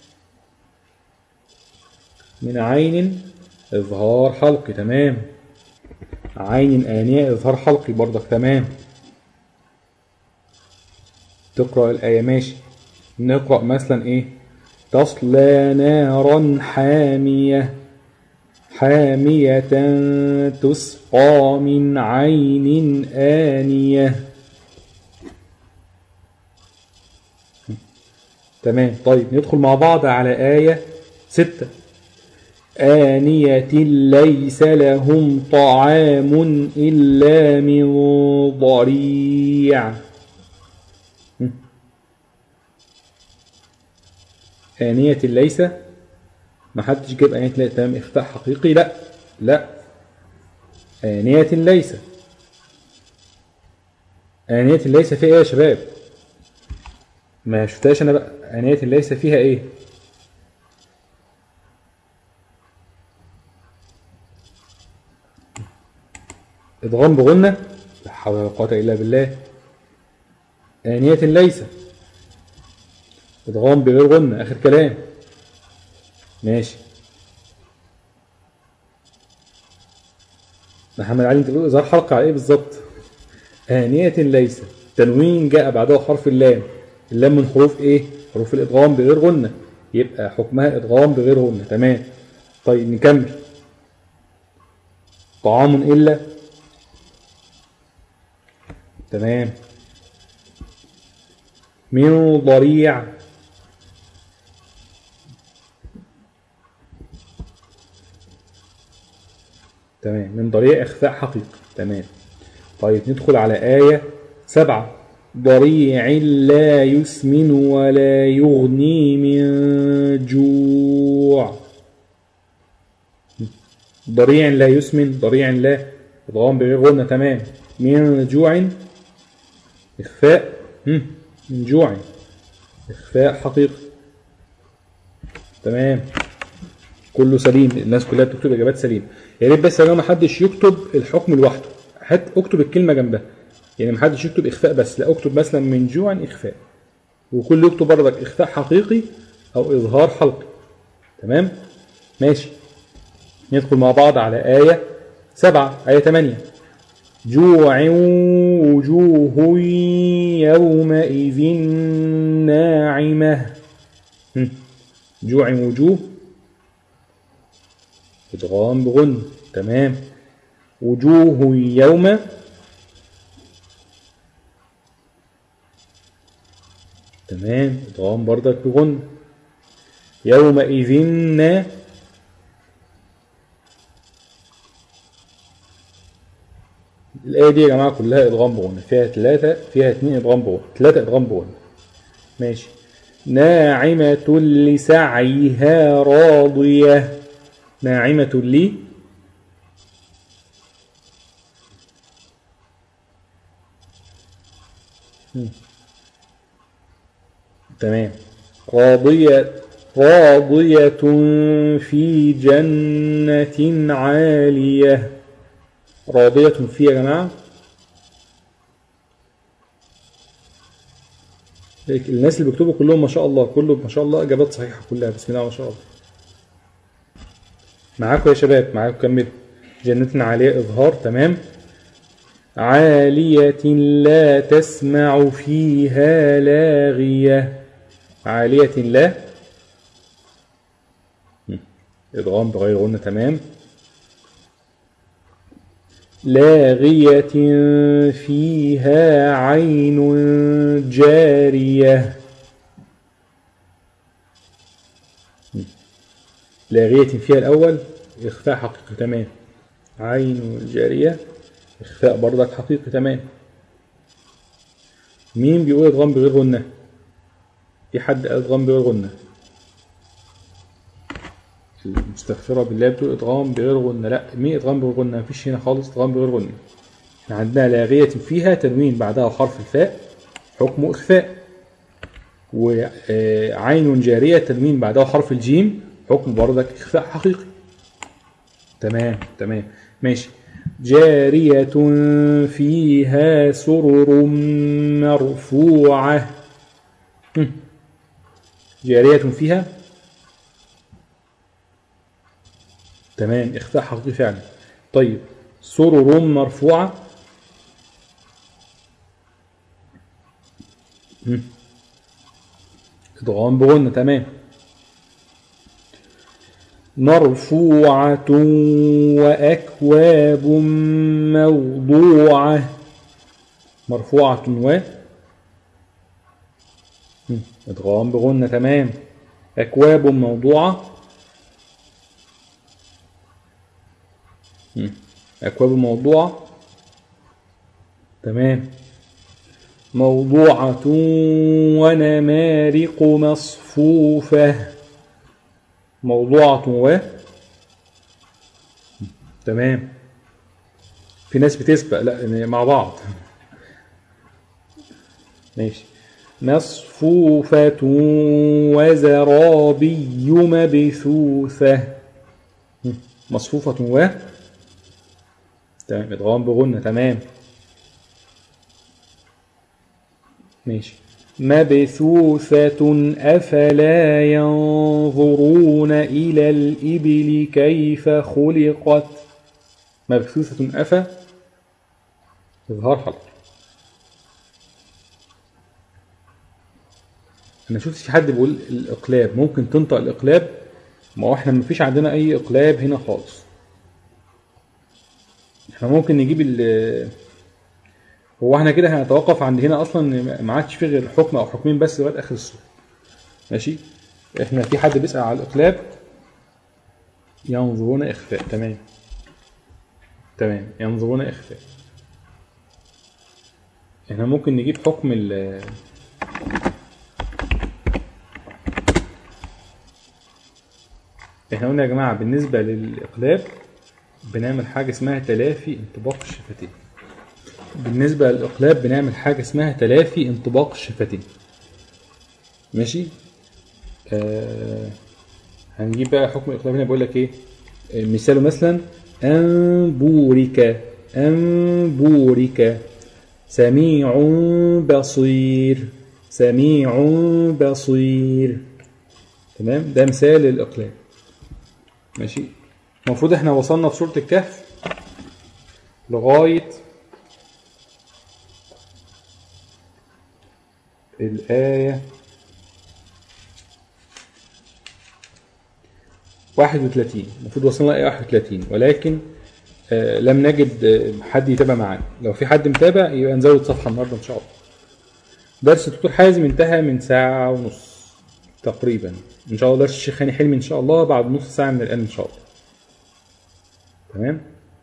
من عين إظهار حلقي تمام عين آنية إظهار حلقي بردك تمام تقرأ الآية ماشي نقرأ مثلا إيه تصلى نارا حامية حامية تسقى من عين آنية تمام طيب ندخل مع بعض على آية ستة آنية ليس لهم طعام إلا من ضريع آنية ليس ما حدش جاب آنية ليس تمام إخفاء حقيقي لا لا آنية ليس آنية ليس فيها إيه يا شباب ما شفتهاش أنا بقى آنية ليس فيها إيه إدغام بغنة لا حول ولا قوة إلا بالله آنية ليس إدغام بغير غنة آخر كلام ماشي محمد علي انت بتقول إظهار حلقة على إيه بالظبط آنية ليس تنوين جاء بعده حرف اللام اللام من حروف إيه حروف الإدغام بغير غنة يبقى حكمها إدغام بغير غنة تمام طيب نكمل طعام إلا تمام من ضريع تمام من ضريع إخفاء حقيقي تمام طيب ندخل على آية سبعة ضريع لا يسمن ولا يغني من جوع ضريع لا يسمن ضريع لا إضغام بغير غنة تمام من جوع إخفاء من جوع إخفاء حقيقي تمام كله سليم الناس كلها بتكتب إجابات سليمة يا ريت بس يا جماعة محدش يكتب الحكم لوحده حت اكتب الكلمة جنبها يعني محدش يكتب إخفاء بس لا اكتب مثلا من جوع إخفاء وكل يكتب برضك إخفاء حقيقي أو إظهار حلقي تمام ماشي ندخل مع بعض على آية سبعة آية ثمانية جوع وجوه يومئذ ناعمة جوع وجوه إدغام بغن تمام وجوه يوم تمام إدغام بردك بغن يومئذ الآية دي يا جماعة كلها إدغام بغنى فيها ثلاثة فيها اتنين إدغام بغنى ثلاثة إدغام بغنى ماشي ناعمة لسعيها راضية ناعمة لي تمام راضية راضية في جنة عالية راضية في يا جماعة الناس اللي بيكتبوا كلهم ما شاء الله كله ما شاء الله إجابات صحيحة كلها بسم الله ما شاء الله معاكم يا شباب معاكم كمل جنة عالية إظهار تمام عالية لا تسمع فيها لاغية عالية لا م. إدغام بغير غنة تمام لاغية فيها عين جارية م. لاغية فيها الأول إخفاء حقيقي تمام عين جارية إخفاء برضك حقيقي تمام مين بيقول إدغام بغير غنة؟ في حد قال إدغام بغير غنة المستغفرة بالله بتقول إدغام بغير غنة لا مين إدغام بغير غنة؟ مفيش هنا خالص إدغام بغير غنة احنا عندنا لاغية فيها تنوين بعدها حرف الفاء حكمه إخفاء وعين جارية تنوين بعدها حرف الجيم حكم برضك إخفاء حقيقي تمام تمام ماشي جارية فيها سرر مرفوعة هم. جارية فيها تمام إخفاء حقيقي فعلا طيب سرر مرفوعة هم. إدغام بغنة تمام مرفوعة وأكواب موضوعة مرفوعة و هم، إدغام بغنة تمام أكواب موضوعة هم، أكواب موضوعة تمام موضوعة ونمارق مصفوفة موضوعة و تمام في ناس بتسبق لا مع بعض ماشي مصفوفة وزرابي مبثوثة مصفوفة و تمام ادغام بغنة تمام ماشي مبثوثة أفلا ينظرون إلى الإبل كيف خلقت مبثوثة أفا إظهار حلق أنا شفت في حد بيقول الإقلاب ممكن تنطق الإقلاب ما هو إحنا مفيش عندنا أي إقلاب هنا خالص إحنا ممكن نجيب ال هو احنا كده هنتوقف عند هنا اصلا ما عادش في غير حكم او حكمين بس لغايه اخر السوره ماشي احنا في حد بيسال على الاقلاب ينظرون اخفاء تمام تمام ينظرون اخفاء احنا ممكن نجيب حكم ال احنا قلنا يا جماعه بالنسبه للاقلاب بنعمل حاجه اسمها تلافي انطباق الشفتين بالنسبة للإقلاب بنعمل حاجة اسمها تلافي انطباق الشفتين ماشي آه هنجيب بقى حكم الإقلاب هنا بيقول لك إيه آه، مثاله مثلا أنبورك أنبورك سميع بصير سميع بصير تمام ده مثال للإقلاب ماشي المفروض احنا وصلنا في سورة الكهف لغاية الآية 31 المفروض وصلنا لآية 31 ولكن آه لم نجد آه حد يتابع معانا لو في حد متابع يبقى نزود صفحة النهاردة إن شاء الله درس الدكتور حازم انتهى من ساعة ونص تقريبا إن شاء الله درس الشيخ هاني حلمي إن شاء الله بعد نص ساعة من الآن إن شاء الله تمام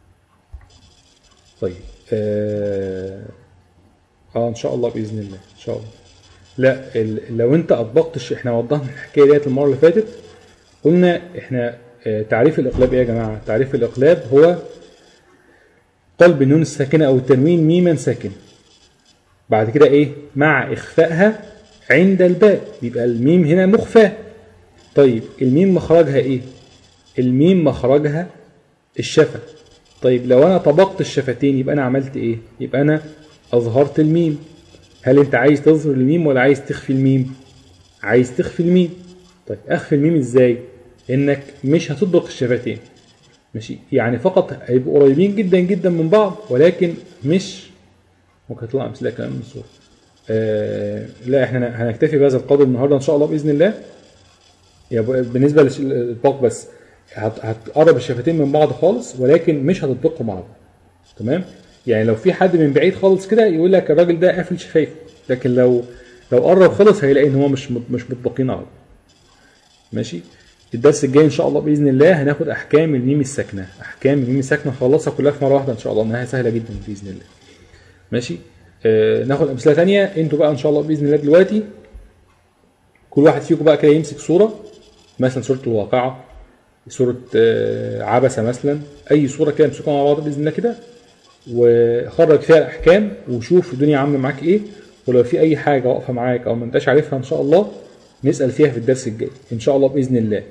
طيب آه, اه ان شاء الله باذن الله ان شاء الله لا ال- لو انت اطبقت الش- احنا وضحنا الحكايه ديت المره اللي فاتت قلنا احنا آه، تعريف الاقلاب ايه يا جماعه تعريف الاقلاب هو قلب النون الساكنه او التنوين ميما ساكن بعد كده ايه مع اخفائها عند الباء يبقى الميم هنا مخفاه طيب الميم مخرجها ايه الميم مخرجها الشفه طيب لو انا طبقت الشفتين يبقى انا عملت ايه يبقى انا اظهرت الميم هل انت عايز تظهر الميم ولا عايز تخفي الميم عايز تخفي الميم طيب اخفي الميم ازاي انك مش هتطبق الشفتين ماشي يعني فقط هيبقوا قريبين جدا جدا من بعض ولكن مش ممكن تطلع امثله كمان من الصوره آه لا احنا هنكتفي بهذا القدر النهارده ان شاء الله باذن الله يبقى بالنسبه للباق بس هت- هتقرب الشفتين من بعض خالص ولكن مش هتطبقوا مع بعض تمام يعني لو في حد من بعيد خالص كده يقول لك الراجل ده قافل شفايفه لكن لو لو قرب خالص هيلاقي ان هو مش مت- مش مطبقين على بعض ماشي الدرس الجاي ان شاء الله باذن الله هناخد احكام الميم الساكنه احكام الميم الساكنه نخلصها كلها في مره واحده ان شاء الله انها سهله جدا باذن الله ماشي آه ناخد امثله ثانيه انتوا بقى ان شاء الله باذن الله دلوقتي كل واحد فيكم بقى كده يمسك صوره مثلا سوره الواقعه سوره آه عبسه مثلا اي صوره كده امسكوها مع بعض باذن الله كده وخرج فيها الاحكام وشوف الدنيا عامله معاك ايه ولو في اي حاجه واقفه معاك او ما انتش عارفها ان شاء الله نسال فيها في الدرس الجاي ان شاء الله باذن الله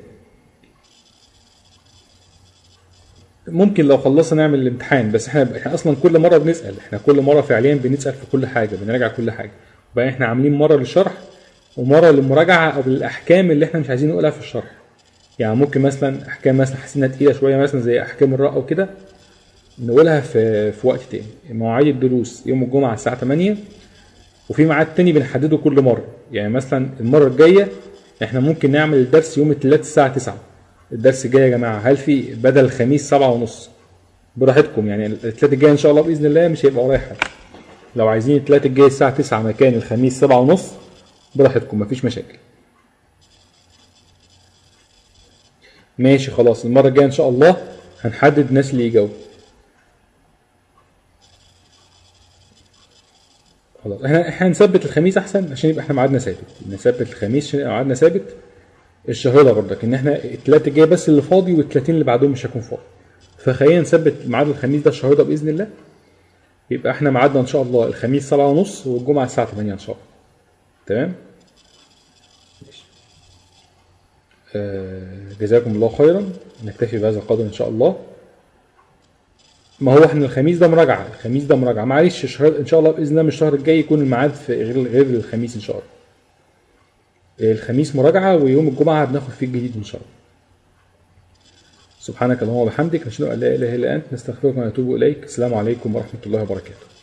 ممكن لو خلصنا نعمل الامتحان بس احنا احنا اصلا كل مره بنسال احنا كل مره فعليا بنسال في كل حاجه بنراجع كل حاجه وبعدين احنا عاملين مره للشرح ومره للمراجعه او للاحكام اللي احنا مش عايزين نقولها في الشرح يعني ممكن مثلا احكام مثلا حاسينها تقيله شويه مثلا زي احكام الراء او كده نقولها في في وقت تاني مواعيد الدروس يوم الجمعه الساعه 8 وفي ميعاد تاني بنحدده كل مره يعني مثلا المره الجايه احنا ممكن نعمل الدرس يوم الثلاث الساعه 9 الدرس الجاي يا جماعه هل في بدل الخميس 7 ونص براحتكم يعني الثلاث الجاي ان شاء الله باذن الله مش هيبقى ورايا حاجه لو عايزين الثلاث الجاي الساعه 9 مكان الخميس 7 ونص براحتكم مفيش مشاكل ماشي خلاص المره الجايه ان شاء الله هنحدد الناس اللي يجاوب خلاص احنا احنا هنثبت الخميس احسن عشان يبقى احنا ميعادنا ثابت نثبت الخميس عشان يبقى ميعادنا ثابت الشهر ده برضك ان احنا الثلاثه الجايه بس اللي فاضي والثلاثين اللي بعدهم مش هيكون فاضي فخلينا نثبت ميعاد الخميس ده الشهر ده باذن الله يبقى احنا ميعادنا ان شاء الله الخميس 7 ونص والجمعه الساعه 8 ان شاء الله تمام ماشي. آه جزاكم الله خيرا نكتفي بهذا القدر ان شاء الله ما هو احنا الخميس ده مراجعه الخميس ده مراجعه معلش الشهر ان شاء الله باذن الله من الشهر الجاي يكون الميعاد في غير غير الخميس ان شاء الله الخميس مراجعه ويوم الجمعه بناخد فيه الجديد ان شاء الله سبحانك اللهم وبحمدك نشهد ان لا اله الا انت نستغفرك ونتوب اليك السلام عليكم ورحمه الله وبركاته